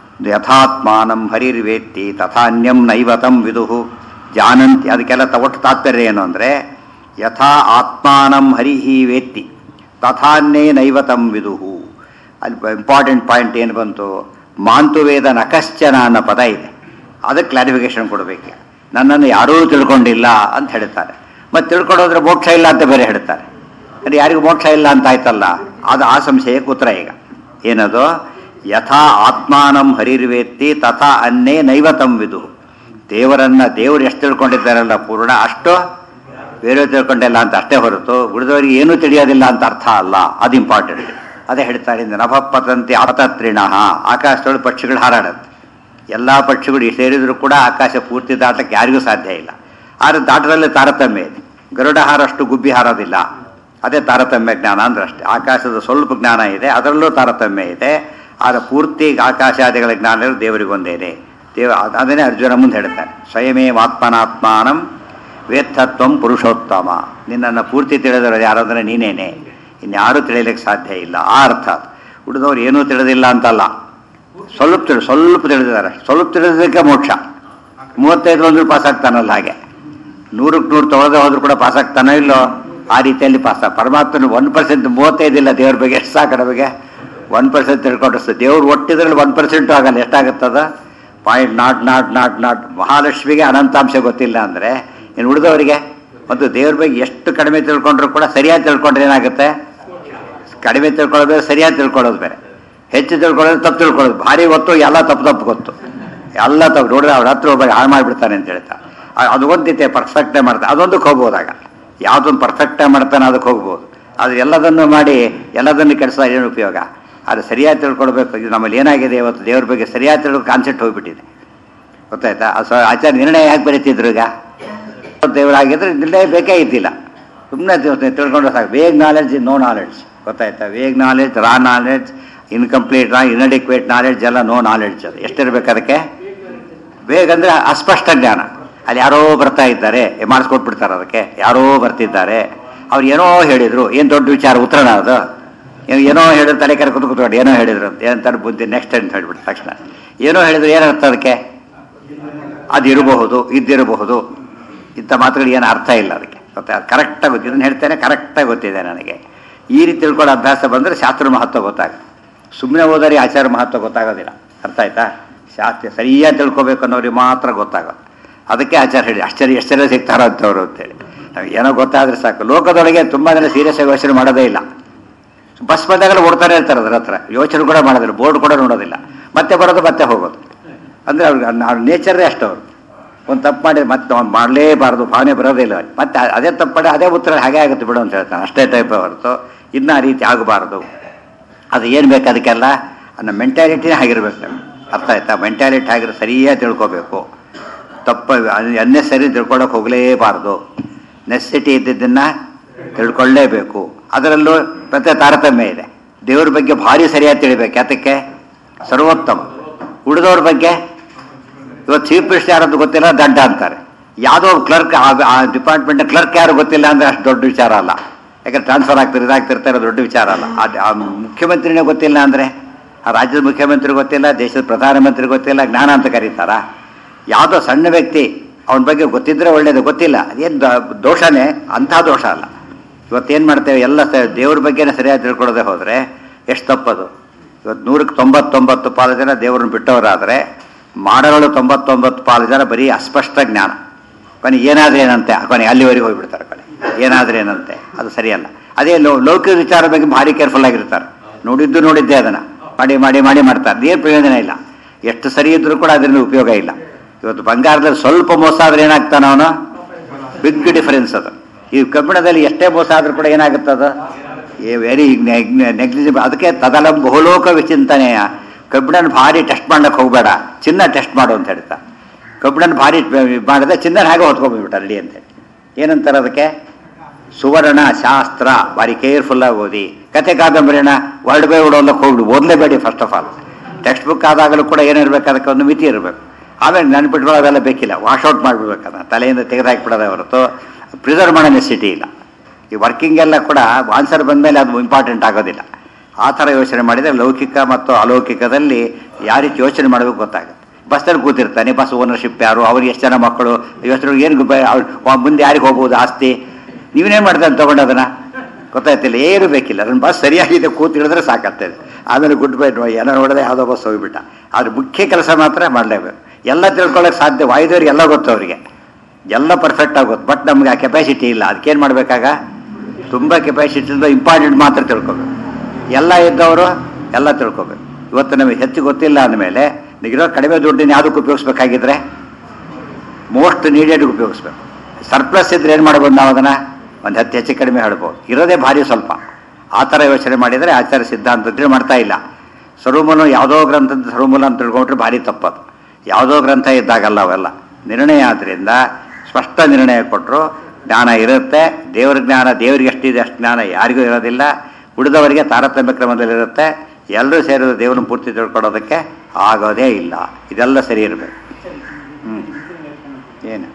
ಯಥಾತ್ಮಾನಂ ಹರಿರ್ವೇತ್ತಿ ತಥಾನ್ಯಂ ನೈವತಂ ವಿದುಹು ಜಾನಂತಿ ಅದಕ್ಕೆಲ್ಲ ತ- ಒಟ್ಟು ತಾತ್ಪರ್ಯ ಏನು ಅಂದರೆ ಯಥಾ ಆತ್ಮಾನಂ ಹರಿಹಿ ವೇತ್ತಿ ತಥಾನ್ಯೇ ನೈವತಂ ವಿದುಹು ಅಲ್ಲಿ ಇಂಪಾರ್ಟೆಂಟ್ ಪಾಯಿಂಟ್ ಏನು ಬಂತು ಮಾಂತು ವೇದ ನಕಶ್ಚನ ಅನ್ನೋ ಪದ ಇದೆ ಅದಕ್ಕೆ ಕ್ಲಾರಿಫಿಕೇಶನ್ ಕೊಡಬೇಕು ನನ್ನನ್ನು ಯಾರೂ ತಿಳ್ಕೊಂಡಿಲ್ಲ ಅಂತ ಹೇಳ್ತಾರೆ ಮತ್ತು ತಿಳ್ಕೊಳ್ಳೋದ್ರೆ ಮೋಕ್ಷ ಇಲ್ಲ ಅಂತ ಬೇರೆ ಹೇಳ್ತಾರೆ ಅಂದರೆ ಯಾರಿಗೂ ಮೋಕ್ಷ ಇಲ್ಲ ಅಂತ ಆಯ್ತಲ್ಲ ಅದು ಆ ಸಂಶಯಕ್ಕೆ ಉತ್ತರ ಈಗ ಏನದು ಯಥಾ ಆತ್ಮಾನಂ ಹರಿರ್ವೇತ್ತಿ ತಥಾ ಅನ್ನೇ ನೈವತಂ ವಿದು ದೇವರನ್ನ ದೇವರು ಎಷ್ಟು ತಿಳ್ಕೊಂಡಿದ್ದಾರಲ್ಲ ಪೂರ್ಣ ಅಷ್ಟು ಬೇರೆ ತಿಳ್ಕೊಂಡಿಲ್ಲ ಅಂತ ಅಷ್ಟೇ ಹೊರತು ಉಳಿದವರಿಗೆ ಏನೂ ತಿಳಿಯೋದಿಲ್ಲ ಅಂತ ಅರ್ಥ ಅಲ್ಲ ಅದು ಇಂಪಾರ್ಟೆಂಟ್ ಅದೇ ಹೇಳ್ತಾರೆ ನಭಪತಂತಿ ಆತತ್ರಿಣ ಆಕಾಶದೊಳಗೆ ಪಕ್ಷಿಗಳು ಹಾರಾಡುತ್ತೆ ಎಲ್ಲ ಪಕ್ಷಿಗಳು ಸೇರಿದ್ರು ಕೂಡ ಆಕಾಶ ಪೂರ್ತಿ ದಾಟಕ್ಕೆ ಯಾರಿಗೂ ಸಾಧ್ಯ ಇಲ್ಲ ಆದರೆ ದಾಟದಲ್ಲಿ ತಾರತಮ್ಯ ಇದೆ ಗರುಡ ಹಾರಷ್ಟು ಗುಬ್ಬಿ ಹಾರೋದಿಲ್ಲ ಅದೇ ತಾರತಮ್ಯ ಜ್ಞಾನ ಅಂದ್ರೆ ಅಷ್ಟೇ ಆಕಾಶದ ಸ್ವಲ್ಪ ಜ್ಞಾನ ಇದೆ ಅದರಲ್ಲೂ ತಾರತಮ್ಯ ಇದೆ ಆದರೆ ಪೂರ್ತಿ ಆಕಾಶಾದಿಗಳ ಜ್ಞಾನ ಇರೋದು ದೇವರಿಗೊಂದೇ ಇದೆ ದೇವ ಅದ್- ಅದನ್ನೇ ಅರ್ಜುನ ಮುಂದೆ ಹೇಳ್ತಾನೆ ಸ್ವಯಮೇವ ಆತ್ಮನಾತ್ಮಾನಂ ವೇತ್ತತ್ವಂ ಪುರುಷೋತ್ತಮ ನಿನ್ನನ್ನು ಪೂರ್ತಿ ತಿಳಿದವರು ಯಾರಂದ್ರೆ ನೀನೇನೆ ಇನ್ಯಾರೂ ತಿಳಿಯಲಿಕ್ಕೆ ಸಾಧ್ಯ ಇಲ್ಲ ಆ ಅರ್ಥ ಅದು. ಉಳಿದವ್ರು ಏನೂ ತಿಳಿದಿಲ್ಲ ಅಂತಲ್ಲ ಸ್ವಲ್ಪ ತಿಳಿ ಸ್ವಲ್ಪ ತಿಳಿದಿದ್ದಾರೆ ಸ್ವಲ್ಪ ತಿಳಿದಕ್ಕೆ ಮೋಕ್ಷ ಮೂವತ್ತೈದು ಒಂದು ಪಾಸ್ ಆಗ್ತಾನಲ್ಲ ಹಾಗೆ ನೂರಕ್ಕೆ ನೂರು ತೊಗೊಳದೆ ಹೋದ್ರು ಕೂಡ ಪಾಸ್ ಆಗ್ತಾನೋ ಇಲ್ಲೋ ಆ ರೀತಿಯಲ್ಲಿ ಪಾಸ್ ಪರಮಾತ್ಮನ ಒನ್ ಪರ್ಸೆಂಟ್ ಮೂವತ್ತೈದಿಲ್ಲ ದೇವ್ರ ಬಗ್ಗೆ ಎಷ್ಟು ಸಾಕಡ ಬಗ್ಗೆ ಒನ್ ಪರ್ಸೆಂಟ್ ತಿಳ್ಕೊಂಡ್ರೆ ದೇವ್ರು ಒಟ್ಟಿದ್ರಲ್ಲಿ ಒನ್ ಪರ್ಸೆಂಟು ಆಗಲ್ಲ ಎಷ್ಟಾಗುತ್ತದ point naught naught naught naught ಮಹಾಲಕ್ಷ್ಮಿಗೆ ಅನಂತಾಂಶ ಗೊತ್ತಿಲ್ಲ ಅಂದರೆ ಇನ್ನು ಉಳಿದವರಿಗೆ ಮತ್ತು ದೇವ್ರ ಬಗ್ಗೆ ಎಷ್ಟು ಕಡಿಮೆ ತಿಳ್ಕೊಂಡ್ರು ಕೂಡ ಸರಿಯಾಗಿ ತಿಳ್ಕೊಂಡ್ರೆ ಏನಾಗುತ್ತೆ ಕಡಿಮೆ ತಿಳ್ಕೊಳ್ಳೋದು ಬೇರೆ ಸರಿಯಾಗಿ ತಿಳ್ಕೊಳ್ಳೋದು ಬೇರೆ ಹೆಚ್ಚು ತಿಳ್ಕೊಳ್ಳೋದು ತಪ್ಪು ತಿಳ್ಕೊಳ್ಳೋದು ಭಾರಿ ಗೊತ್ತು ಎಲ್ಲ ತಪ್ಪು ತಪ್ಪು ಗೊತ್ತು ಎಲ್ಲ ತಪ್ಪು ನೋಡಿದ್ರೆ ಅವ್ರ ಹತ್ರ ಒಬ್ಬ ಹಾಳು ಮಾಡಿಬಿಡ್ತಾನೆ ಅಂತ ಹೇಳ್ತಾ ಆ- ಅದು ಒಂದಿತ್ತೆ ಪರ್ಫೆಕ್ಟೇ ಮಾಡ್ತಾನೆ ಅದೊಂದಕ್ಕೆ ಹೋಗ್ಬೋದಾಗ ಯಾವುದೊಂದು ಪರ್ಫೆಕ್ಟೇ ಮಾಡ್ತಾನೆ ಅದಕ್ಕೆ ಹೋಗ್ಬೋದು ಆದರೆ ಎಲ್ಲದನ್ನು ಮಾಡಿ ಎಲ್ಲದನ್ನು ಕೆಡಿಸ ಏನು ಉಪಯೋಗ ಅದು ಸರಿಯಾಗಿ ತಿಳ್ಕೊಳ್ಬೇಕು ಇದು ನಮ್ಮಲ್ಲಿ ಏನಾಗಿದೆ ಇವತ್ತು ದೇವ್ರ ಬಗ್ಗೆ ಸರಿಯಾಗಿ ತಿಳ್ಕೊ ಕಾನ್ಸೆಪ್ಟ್ ಹೋಗ್ಬಿಟ್ಟಿದೆ ಗೊತ್ತಾಯ್ತಾ ಆ ಸ ಆಚಾರ್ಯ ನಿರ್ಣಯ ಯಾಕೆ ಬರೀತಿದ್ರು ಈಗ ದೇವರಾಗಿದ್ರೆ ನಿರ್ಣಯ ಬೇಕೇ ಇದ್ದಿಲ್ಲ ಸುಮ್ಮನೆ ತಿಳ್ಕೊಂಡ್ರೆ ಸಾಕು ವೇಗ್ ನಾಲೆಡ್ಜ್ ನೋ ನಾಲೆಡ್ಜ್ ಗೊತ್ತಾಯ್ತಾ vague knowledge raw knowledge incomplete raw inadequate knowledge ಎಲ್ಲ ನೋ ನಾಲೆಡ್ಜ್ ಅದು ಎಷ್ಟಿರ್ಬೇಕು ಅದಕ್ಕೆ ಬೇಗ ಅಂದರೆ ಅಸ್ಪಷ್ಟ ಜ್ಞಾನ ಅಲ್ಲಿ ಯಾರೋ ಬರ್ತಾ ಇದ್ದಾರೆ ಮಾಡಿಸ್ಕೊಟ್ಬಿಡ್ತಾರೆ ಅದಕ್ಕೆ ಯಾರೋ ಬರ್ತಿದ್ದಾರೆ ಅವ್ರು ಏನೋ ಹೇಳಿದ್ರು ಏನು ದೊಡ್ಡ ವಿಚಾರ ಉತ್ತರನ ಅದು ಏ- ಏನೋ ಹೇಳಿದ್ರು ತಲೆ ಕೆರೆ ಕೂತು ಕೂತ್ಕೊಂಡು ಏನೋ ಹೇಳಿದ್ರು ಅಂತ ಏನಂತಾರೆ ಬುದ್ಧಿ ನೆಕ್ಸ್ಟ್ ಅಂತ ಹೇಳ್ಬಿಟ್ಟು ತಕ್ಷಣ ಏನೋ ಹೇಳಿದ್ರು ಏನರ್ಥ ಅದಕ್ಕೆ ಅದಿರಬಹುದು ಇದ್ದಿರಬಹುದು ಇಂಥ ಮಾತುಗಳು ಏನು ಅರ್ಥ ಇಲ್ಲ ಅದಕ್ಕೆ ಗೊತ್ತಾ ಕರೆಕ್ಟಾಗಿ ಗೊತ್ತಿದೆ ಇದನ್ನು ಹೇಳ್ತೇನೆ ಕರೆಕ್ಟಾಗಿ ಗೊತ್ತಿದೆ ನನಗೆ ಈ ರೀತಿ ತಿಳ್ಕೊಳ್ಳೋ ಅಭ್ಯಾಸ ಬಂದರೆ ಶಾಸ್ತ್ರ ಮಹತ್ವ ಗೊತ್ತಾಗ ಸುಮ್ಮನೆ ಹೋದರೆ ಆಚಾರ ಮಹತ್ವ ಗೊತ್ತಾಗೋದಿಲ್ಲ ಅರ್ಥ ಆಯ್ತಾ ಶಾಸ್ತ್ರ ಸರಿಯಾಗಿ ತಿಳ್ಕೊಬೇಕು ಅನ್ನೋರಿಗೆ ಮಾತ್ರ ಗೊತ್ತಾಗೋದು ಅದಕ್ಕೆ ಆಚಾರ ಹೇಳಿ ಆಶ್ಚರ್ಯ ಎಷ್ಟೆಲ್ಲ ಸಿಗ್ತಾರೋ ಅಂತವ್ರು ಅಂತೇಳಿ ನಮ್ಗೆ ಏನೋ ಗೊತ್ತಾದ್ರೆ ಸಾಕು ಲೋಕದೊಳಗೆ ತುಂಬ ಜನ ಸೀರಿಯಸ್ ಆಗಿ ಯೋಚನೆ ಮಾಡೋದೇ ಇಲ್ಲ ಬಸ್ ಬಂದಾಗಲೂ ಓಡ್ತಾನೆ ಇರ್ತಾರೆ ಅದ್ರ ಹತ್ರ ಯೋಚನೆ ಕೂಡ ಮಾಡೋದಿಲ್ಲ ಬೋರ್ಡ್ ಕೂಡ ನೋಡೋದಿಲ್ಲ ಮತ್ತೆ ಬರೋದು ಮತ್ತೆ ಹೋಗೋದು ಅಂದರೆ ಅವ್ರಿಗೆ ಅವ್ರ ನೇಚರೇ ಅಷ್ಟು ಅವರು ಒಂದು ತಪ್ಪು ಮಾಡಿ ಮತ್ತೆ ಅವ್ನು ಮಾಡಲೇಬಾರ್ದು ಭಾವನೆ ಬರೋದಿಲ್ಲ ಅವ್ರಿಗೆ. ಮತ್ತೆ ಅ- ಅದೇ ತಪ್ಪು ಮಾಡಿ ಅದೇ ಉತ್ತರ ಹಾಗೆ ಆಗುತ್ತೆ ಬಿಡು ಅಂತ ಹೇಳ್ತಾನೆ ಅಷ್ಟೇ ಟೈಪ್ ಹೊರತು ಇನ್ನೂ ಆ ರೀತಿ ಆಗಬಾರ್ದು ಅದು ಏನು ಬೇಕು ಅದಕ್ಕೆಲ್ಲ ಅನ್ನೋ ಮೆಂಟ್ಯಾಲಿಟಿನೇ ಆಗಿರ್ಬೇಕು ನಮ್ಗೆ ಅರ್ಥ ಆಯ್ತಾ ಮೆಂಟ್ಯಾಲಿಟಿ ಆಗಿರೋ ಸರಿಯಾಗಿ ತಿಳ್ಕೊಬೇಕು ತಪ್ಪು ಅನ್ನೆಸರಿ ತಿಳ್ಕೊಳ್ಳೋಕೆ ಹೋಗಲೇಬಾರ್ದು ನೆಸಿಟಿ ಇದ್ದಿದ್ದನ್ನು ತಿಳ್ಕೊಳ್ಳೇಬೇಕು ಅದರಲ್ಲೂ ಮತ್ತೆ ತಾರತಮ್ಯ ಇದೆ ದೇವ್ರ ಬಗ್ಗೆ ಭಾರಿ ಸರಿಯಾಗಿ ತಿಳಿಬೇಕು ಯಾತಕ್ಕೆ ಸರ್ವೋತ್ತಮ ಉಳಿದವ್ರ ಬಗ್ಗೆ ಇವತ್ತು ಚೀಫ್ ಮಿನಿಸ್ಟರ್ ಯಾರದ್ದು ಗೊತ್ತಿಲ್ಲ ದಡ್ಡ ಅಂತಾರೆ ಯಾವುದೋ ಕ್ಲರ್ಕ್ ಆ ಡಿಪಾರ್ಟ್ಮೆಂಟ್ ಕ್ಲರ್ಕ್ ಯಾರು ಗೊತ್ತಿಲ್ಲ ಅಂದ್ರೆ ಅಷ್ಟು ದೊಡ್ಡ ವಿಚಾರ ಅಲ್ಲ ಯಾಕಂದ್ರೆ ಟ್ರಾನ್ಸ್ಫರ್ ಆಗ್ತಿರ್ ಇದಾಗ್ತಿರ್ತಾರೆ ದೊಡ್ಡ ವಿಚಾರ ಅಲ್ಲ ಅದು ಆ ಮುಖ್ಯಮಂತ್ರಿನೇ ಗೊತ್ತಿಲ್ಲ ಅಂದರೆ ಆ ರಾಜ್ಯದ ಮುಖ್ಯಮಂತ್ರಿ ಗೊತ್ತಿಲ್ಲ ದೇಶದ ಪ್ರಧಾನಮಂತ್ರಿ ಗೊತ್ತಿಲ್ಲ ಜ್ಞಾನ ಅಂತ ಕರೀತಾರ ಯಾವುದೋ ಸಣ್ಣ ವ್ಯಕ್ತಿ ಅವನ ಬಗ್ಗೆ ಗೊತ್ತಿದ್ರೆ ಒಳ್ಳೇದು ಗೊತ್ತಿಲ್ಲ ಅದೇನು ದೋಷನೇ ಅಂಥ ದೋಷ ಅಲ್ಲ ಇವತ್ತೇನು ಮಾಡ್ತೇವೆ ಎಲ್ಲ ಸ ದೇವ್ರ ಬಗ್ಗೆನೇ ಸರಿಯಾಗಿ ತಿಳ್ಕೊಳ್ಳೋದೇ ಹೋದರೆ ಎಷ್ಟು ತಪ್ಪದು ಇವತ್ತು ನೂರಕ್ಕೆ ತೊಂಬತ್ತೊಂಬತ್ತು ಪಾಲು ಜನ ದೇವ್ರನ್ನ ಬಿಟ್ಟವರಾದರೆ ಮಾಡಗಳು ತೊಂಬತ್ತೊಂಬತ್ತು ಪಾಲು ಜನ ಬರೀ ಅಸ್ಪಷ್ಟ ಜ್ಞಾನ ಕೊನೆಗೆ ಏನಾದ್ರೆ ಏನಂತೆ ಕೊನೆಗೆ ಅಲ್ಲಿವರೆಗೆ ಹೋಗ್ಬಿಡ್ತಾರೆ ಕೊನೆ ಏನಾದ್ರೆ ಏನಂತೆ ಅದು ಸರಿಯಲ್ಲ ಅದೇ ಲೋ ಲೌಕಿಕ ವಿಚಾರ ಬಗ್ಗೆ ಭಾರಿ ಕೇರ್ಫುಲ್ ಆಗಿರ್ತಾರೆ ನೋಡಿದ್ದು ನೋಡಿದ್ದೆ ಅದನ್ನು ಮಾಡಿ ಮಾಡಿ ಮಾಡಿ ಮಾಡ್ತಾರೆ ಏನು ಪ್ರಯೋಜನ ಇಲ್ಲ ಎಷ್ಟು ಸರಿ ಇದ್ರೂ ಕೂಡ ಅದರಿಂದ ಉಪಯೋಗ ಇಲ್ಲ ಇವತ್ತು ಬಂಗಾರದಲ್ಲಿ ಸ್ವಲ್ಪ ಮೋಸ ಆದ್ರೆ ಏನಾಗ್ತಾನ ಅವನು ಬಿಗ್ ಡಿಫರೆನ್ಸ್ ಅದು ಈ ಕಬ್ಬಿಣದಲ್ಲಿ ಎಷ್ಟೇ ಮೋಸ ಆದ್ರೂ ಕೂಡ ಏನಾಗುತ್ತೆ ಅದು ಏ ವೆರಿ ನೆಗ್ಲಿಜಿಬಲ್ ಅದಕ್ಕೆ ತದಲಂ ಬಹುಲೋಕ ವಿಚಿಂತನೆಯ ಕಬ್ಬಿಣನ ಭಾರಿ ಟೆಸ್ಟ್ ಮಾಡಕ್ಕೆ ಹೋಗಬೇಡ ಚಿನ್ನ ಟೆಸ್ಟ್ ಮಾಡು ಅಂತ ಹೇಳ್ತಾ ಕಬ್ಬಿಣನ ಭಾರಿ ಮಾಡಿದ್ರೆ ಚಿನ್ನ ಹಾಗೆ ಹೊತ್ಕೊಂಡ್ಬಿಟ್ಟ ರೆಡಿ ಅಂತೇಳಿ ಏನಂತಾರೆ ಅದಕ್ಕೆ ಸುವರ್ಣ ಶಾಸ್ತ್ರ ಭಾರಿ ಕೇರ್ಫುಲ್ಲಾಗಿ ಓದಿ ಕತೆ ಕಾದಂಬರಿನ ವರ್ಡ್ ಬೈ ವರ್ಡ್ ಓದಕ್ಕೆ ಹೋಗ್ಬಿಡು ಓದಲೇಬೇಡಿ first of all text book ಆದಾಗಲೂ ಕೂಡ ಏನಿರ್ಬೇಕು ಅದಕ್ಕೆ ಒಂದು ಮಿತಿ ಇರಬೇಕು ಆಮೇಲೆ ನೆನ್ಪಿಟ್ಕೊಳ್ಳೋದೆಲ್ಲ ಬೇಕಿಲ್ಲ ವಾಶೌಟ್ ಮಾಡಿಬಿಡ್ಬೇಕು ಅದನ್ನ ತಲೆಯಿಂದ ತೆಗೆದಾಕ್ಬಿಡೋದೇ ಹೊರತು ಪ್ರಿಸರ್ವ್ ಮಾಡೋ ನೆಸಿಟಿ ಇಲ್ಲ ಈ ವರ್ಕಿಂಗ್ ಎಲ್ಲ ಕೂಡ ಆನ್ಸರ್ ಬಂದಮೇಲೆ ಅದು ಇಂಪಾರ್ಟೆಂಟ್ ಆಗೋದಿಲ್ಲ ಆ ಥರ ಯೋಚನೆ ಮಾಡಿದರೆ ಲೌಕಿಕ ಮತ್ತು ಅಲೌಕಿಕದಲ್ಲಿ ಯಾವ ರೀತಿ ಯೋಚನೆ ಮಾಡಬೇಕು ಗೊತ್ತಾಗುತ್ತೆ ಬಸ್ಸಲ್ಲಿ ಕೂತಿರ್ತಾನೆ ಬಸ್ ಓನರ್ಶಿಪ್ ಯಾರು ಅವ್ರಿಗೆ ಎಷ್ಟು ಜನ ಮಕ್ಕಳು ಯೋಚನೆ ಏನು ಮುಂದೆ ಯಾರಿಗೆ ಹೋಗ್ಬೋದು ಆಸ್ತಿ ನೀವೇನೇನು ಮಾಡ್ತಾನೆ ತೊಗೊಂಡು ಅದನ್ನು ಗೊತ್ತಾಯ್ತಿಲ್ಲ ಏನು ಬೇಕಿಲ್ಲ ಅದನ್ನು ಬಸ್ ಸರಿಯಾಗಿದೆ ಕೂತು ಹಿಡಿದ್ರೆ ಸಾಕಾಗ್ತದೆ ಆಮೇಲೆ ಗುಡ್ ಬೈ ಏನೋ ನೋಡಿದ್ರೆ ಯಾವುದೋ ಬಸ್ ಹೋಗಿಬಿಟ್ಟ ಆದ್ರೆ ಮುಖ್ಯ ಕೆಲಸ ಮಾತ್ರ ಮಾಡಲೇಬೇಕು ಎಲ್ಲ ತಿಳ್ಕೊಳ್ಳೋಕೆ ಸಾಧ್ಯ ವಾಯುದೇವ್ರಿಗೆ ಎಲ್ಲ ಗೊತ್ತು ಅವರಿಗೆ ಎಲ್ಲ ಪರ್ಫೆಕ್ಟ್ ಆಗುತ್ತೆ ಬಟ್ ನಮ್ಗೆ ಆ ಕೆಪಾಸಿಟಿ ಇಲ್ಲ ಅದಕ್ಕೇನು ಮಾಡಬೇಕಾಗ ತುಂಬ ಕೆಪಾಸಿಟಿ ಇಲ್ಲದ ಇಂಪಾರ್ಟೆಂಟ್ ಮಾತ್ರ ತಿಳ್ಕೊಬೇಕು ಎಲ್ಲ ಇದ್ದವರು ಎಲ್ಲ ತಿಳ್ಕೊಬೇಕು ಇವತ್ತು ನಮಗೆ ಹೆಚ್ಚು ಗೊತ್ತಿಲ್ಲ ಅಂದಮೇಲೆ ಇರೋ ಕಡಿಮೆ ದುಡ್ಡಿನ ಯಾವುದಕ್ಕೆ ಉಪಯೋಗಿಸ್ಬೇಕಾಗಿದ್ರೆ ಮೋಸ್ಟ್ ನೀಡೆಡ್ ಉಪಯೋಗಿಸ್ಬೇಕು ಸರ್ಪ್ಲಸ್ ಇದ್ರೆ ಏನು ಮಾಡ್ಬೋದು ನಾವು ಅದನ್ನು ಒಂದು ಹತ್ತು ಹೆಚ್ಚು ಕಡಿಮೆ ಹೇಳ್ಬೋದು ಇರೋದೇ ಭಾರಿ ಸ್ವಲ್ಪ ಆ ಥರ ಯೋಚನೆ ಮಾಡಿದರೆ ಆಚಾರ ಸಿದ್ಧಾಂತಗಳು ಮಾಡ್ತಾ ಇಲ್ಲ ಸರ್ವಮೂಲ ಯಾವುದೋ ಗ್ರಂಥದ ಸರ್ವಮೂಲ ಅಂತ ತಿಳ್ಕೊಂಡ್ರೆ ಭಾರಿ ತಪ್ಪದು ಯಾವುದೋ ಗ್ರಂಥ ಇದ್ದಾಗಲ್ಲ ಅವೆಲ್ಲ ನಿರ್ಣಯ ಆದ್ದರಿಂದ ಸ್ಪಷ್ಟ ನಿರ್ಣಯ ಕೊಟ್ಟರು ಜ್ಞಾನ ಇರುತ್ತೆ ದೇವ್ರ ಜ್ಞಾನ ದೇವರಿಗೆ ಎಷ್ಟಿದೆ ಅಷ್ಟು ಜ್ಞಾನ ಯಾರಿಗೂ ಇರೋದಿಲ್ಲ ಉಳಿದವರಿಗೆ ತಾರತಮ್ಯ ಕ್ರಮದಲ್ಲಿರುತ್ತೆ ಎಲ್ಲರೂ ಸೇರಿದ ದೇವರನ್ನ ಪೂರ್ತಿ ತಿಳ್ಕೊಳ್ಳೋದಕ್ಕೆ ಆಗೋದೇ ಇಲ್ಲ ಇದೆಲ್ಲ ಸರಿ ಇರಬೇಕು ಹ್ಞೂ ಏನು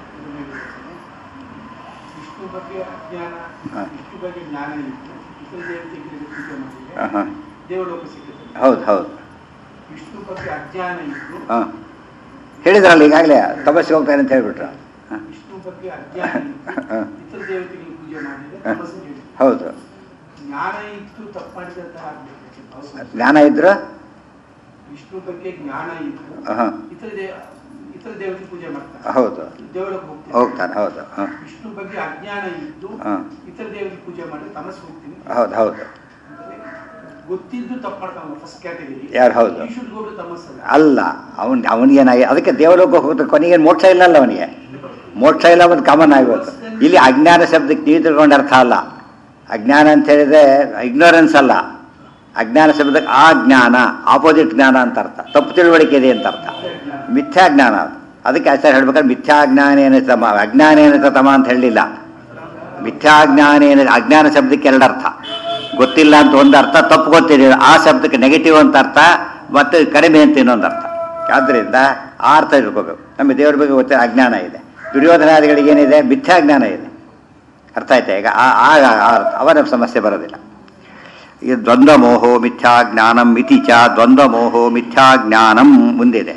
ವಿಷ್ಣು ಬಗ್ಗೆ ಅಜ್ಞಾನ ಹಾ. ವಿಷ್ಣು ಬಗ್ಗೆ ಜ್ಞಾನ ಇತ್ತು ಇತರ ದೇವತೆಗಳಿಗೆ ಪೂಜೆ ಮಾಡಿದ್ರೆ ಹಾಂ ಹಾಂ ದೇವಲೋಕ ಸಿಗುತ್ತೆ ಹೌದು ಹೌದು ವಿಷ್ಣು ಬಗ್ಗೆ ಅಜ್ಞಾನ ಇತ್ತು ಹಾಂ ಹೇಳಿದ್ರಲ್ಲ ಈಗಾಗಲೇ ತಪಸ್ಸಿಗೆ ಹೋಗ್ತಾರೆ ಅಂತ ಹೇಳ್ಬಿಟ್ರು ಹಾಂ ವಿಷ್ಣು ಬಗ್ಗೆ ಅಜ್ಞಾನ ಇತ್ತು ಹಾ. ಇತರ ದೇವತೆಗಳಿಗೆ ಪೂಜೆ ಮಾಡಿದ್ರೆ ಹಾ. ತಪಸ್ಸು ನಡೆಯುತ್ತೆ. ಹೌದು ಜ್ಞಾನ ಇತ್ತು ತಪ್ಪು ಮಾಡಿದಂತ ಆಗ್ಬೇಕು ಹೌದು. ಜ್ಞಾನ ಇದ್ರು ವಿಷ್ಣು ಬಗ್ಗೆ ಜ್ಞಾನ ಇತ್ತು ಹಾಂ ಇತರ ದೇವ ಇತರ ದೇವತೆ ಪೂಜೆ ಮಾಡ್ತಾರೆ ಹೌದು ದೇವಲೋಕ ಹೋಗ್ತಾರೆ ಹೋಗ್ತಾನೆ ಹೌದು ಹಾಂ ವಿಷ್ಣು ಬಗ್ಗೆ ಅಜ್ಞಾನ ಇದ್ದು ಹಾ. ಇತರ ದೇವತೆ ಪೂಜೆ ಮಾಡಿದ್ರೆ ತಮಸ್ಸು ಹೋಗ್ತೀನಿ ಹೌದು ಹೌದು ಗೊತ್ತಿದ್ದು ತಪ್ಪು ಮಾಡ್ತಾನೆ ಫಸ್ಟ್ ಕ್ಯಾಟಗರಿ ಯಾರು ಹೌದು ಶುಡ್ ಗೋ ಟು ತಮಸ್ಸಲ್ಲ ಅಲ್ಲ ಅವನ್ ಅವನಿಗೇನಾಗಿ ಅದಕ್ಕೆ ದೇವಲೋಕ ಹೋಗುತ್ತೆ ಕೊನೆಗೆ ಮೋಕ್ಷ ಇಲ್ಲಲ್ಲ ಅವನಿಗೆ ಮೋಕ್ಷ ಇಲ್ಲ ಮತ್ತು ಕಾಮನ್ ಆಗಿರುತ್ತೆ ಇಲ್ಲಿ ಅಜ್ಞಾನ ಶಬ್ದಕ್ಕೆ ನೀವು ತಿಳ್ಕೊಂಡ ಅರ್ಥ ಅಲ್ಲ ಅಜ್ಞಾನ ಅಂತ ಹೇಳಿದ್ರೆ ಇಗ್ನೋರೆನ್ಸ್ ಅಲ್ಲ ಅಜ್ಞಾನ ಶಬ್ದಕ್ಕೆ ಆ ಜ್ಞಾನ ಆಪೋಸಿಟ್ ಜ್ಞಾನ ಅಂತ ಅರ್ಥ ತಪ್ಪು ತಿಳುವಳಿಕೆ ಇದೆ ಅಂತ ಅರ್ಥ ಮಿಥ್ಯಾ ಜ್ಞಾನ ಅದು ಅದಕ್ಕೆ ಆಚಾರ್ಯ ಹೇಳ್ಬೇಕಾದ್ರೆ ಮಿಥ್ಯಾಜ್ಞಾನೇನ ತಮ ಅಜ್ಞಾನೇನ ತಮ ಅಂತ ಹೇಳಲಿಲ್ಲ ಮಿಥ್ಯಾಜ್ಞಾನೇನ ಅಜ್ಞಾನ ಶಬ್ದಕ್ಕೆ ಎರಡು ಅರ್ಥ ಗೊತ್ತಿಲ್ಲ ಅಂತ ಒಂದು ಅರ್ಥ ತಪ್ಪು ಗೊತ್ತಿದೆ ಆ ಶಬ್ದಕ್ಕೆ ನೆಗೆಟಿವ್ ಅಂತ ಅರ್ಥ ಮತ್ತು ಕಡಿಮೆ ಅಂತ ಇನ್ನೊಂದು ಅರ್ಥ ಆದ್ದರಿಂದ ಆ ಅರ್ಥ ತಿಳ್ಕೋಬೇಕು ನಮ್ಮ ದೇವರ ಬಗ್ಗೆ ಗೊತ್ತಿಲ್ಲ ಅಜ್ಞಾನ ಇದೆ ದುರ್ಯೋಧನಾದಿಗಳಿಗೆ ಏನಿದೆ ಮಿಥ್ಯಾಜ್ಞಾನ ಇದೆ ಅರ್ಥ ಆಯ್ತಾ ಈಗ ಆ ಆ- ಆ ಅರ್ಥ ಅವರ ಸಮಸ್ಯೆ ಬರೋದಿಲ್ಲ ಇದು ದ್ವಂದ್ವ ಮೋಹೋ ಮಿಥ್ಯಾ ಜ್ಞಾನಂ ಇತಿ ಚ ದ್ವಂದ್ವ ಮೋಹೋ ಮಿಥ್ಯಾ ಜ್ಞಾನಂ ಮುಂದಿದೆ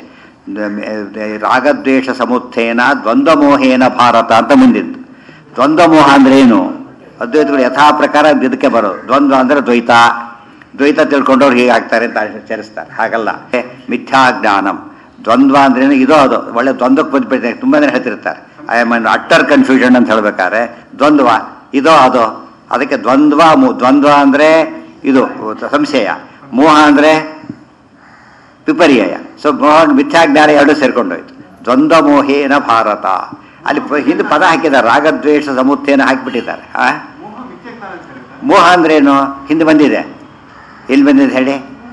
ರಾಗದ್ವೇಷ ಸಮುತ್ಥೇನ ದ್ವಂದ್ವ ಮೋಹೇನ ಭಾರತ ಅಂತ ಮುಂದಿದ್ದು ದ್ವಂದ್ವ ಮೋಹ ಅಂದ್ರೆ ಏನು ಅದ್ವೈತಗಳು ಯಥಾ ಪ್ರಕಾರ ಇದಕ್ಕೆ ಬರೋದು ದ್ವಂದ್ವ ಅಂದ್ರೆ ದ್ವೈತ ದ್ವೈತ ತಿಳ್ಕೊಂಡವ್ರು ಹೀಗೆ ಆಗ್ತಾರೆ ಅಂತ ಸೇರಿಸ್ತಾರೆ ಹಾಗಲ್ಲ ಏ, ಮಿಥ್ಯಾ ಜ್ಞಾನಂ ದ್ವಂದ್ವ ಅಂದ್ರೇನು ಇದೋ ಅದು ಒಳ್ಳೆ ದ್ವಂದ್ವಕ್ಕೆ ಬಂದ್ಬಿಟ್ಟಿದೆ ತುಂಬ ಜನ ಹೇಳ್ತಿರ್ತಾರೆ ಐ ಆಮ್ ಅಟ್ಟರ್ ಕನ್ಫ್ಯೂಷನ್ ಅಂತ ಹೇಳ್ಬೇಕಾದ್ರೆ ದ್ವಂದ್ವ ಇದೋ ಅದೋ ಅದಕ್ಕೆ ದ್ವಂದ್ವ ಮು- ದ್ವಂದ್ವ ಅಂದ್ರೆ ಇದು ಸಂಶಯ ಮೋಹ ಅಂದ್ರೆ ವಿಪರ್ಯಯ ಸೊ ಮೋಹ ಮಿಥ್ಯಾಜ್ಞಾನ ಎರಡು ಸೇರ್ಕೊಂಡೋಯ್ತು ದ್ವಂದ್ವ ಮೋಹೇನ ಭಾರತ ಅಲ್ಲಿ ಪ- ಹಿಂದೆ ಪದ ಹಾಕಿದ್ದಾರೆ ರಾಗದ್ವೇಷ ಸಮುತ್ತೇನ ಹಾಕಿಬಿಟ್ಟಿದ್ದಾರೆ ಆ ಮೋಹ ಮಿಥ್ಯೆ ಜ್ಞಾನ ಅಂತ ಹೇಳ್ತಾರೆ. ಮೋಹ ಅಂದ್ರೆ ಏನು ಹಿಂದೆ ಬಂದಿದೆ ಎಲ್ಲಿ ಬಂದಿದೆ ಹೇಳಿ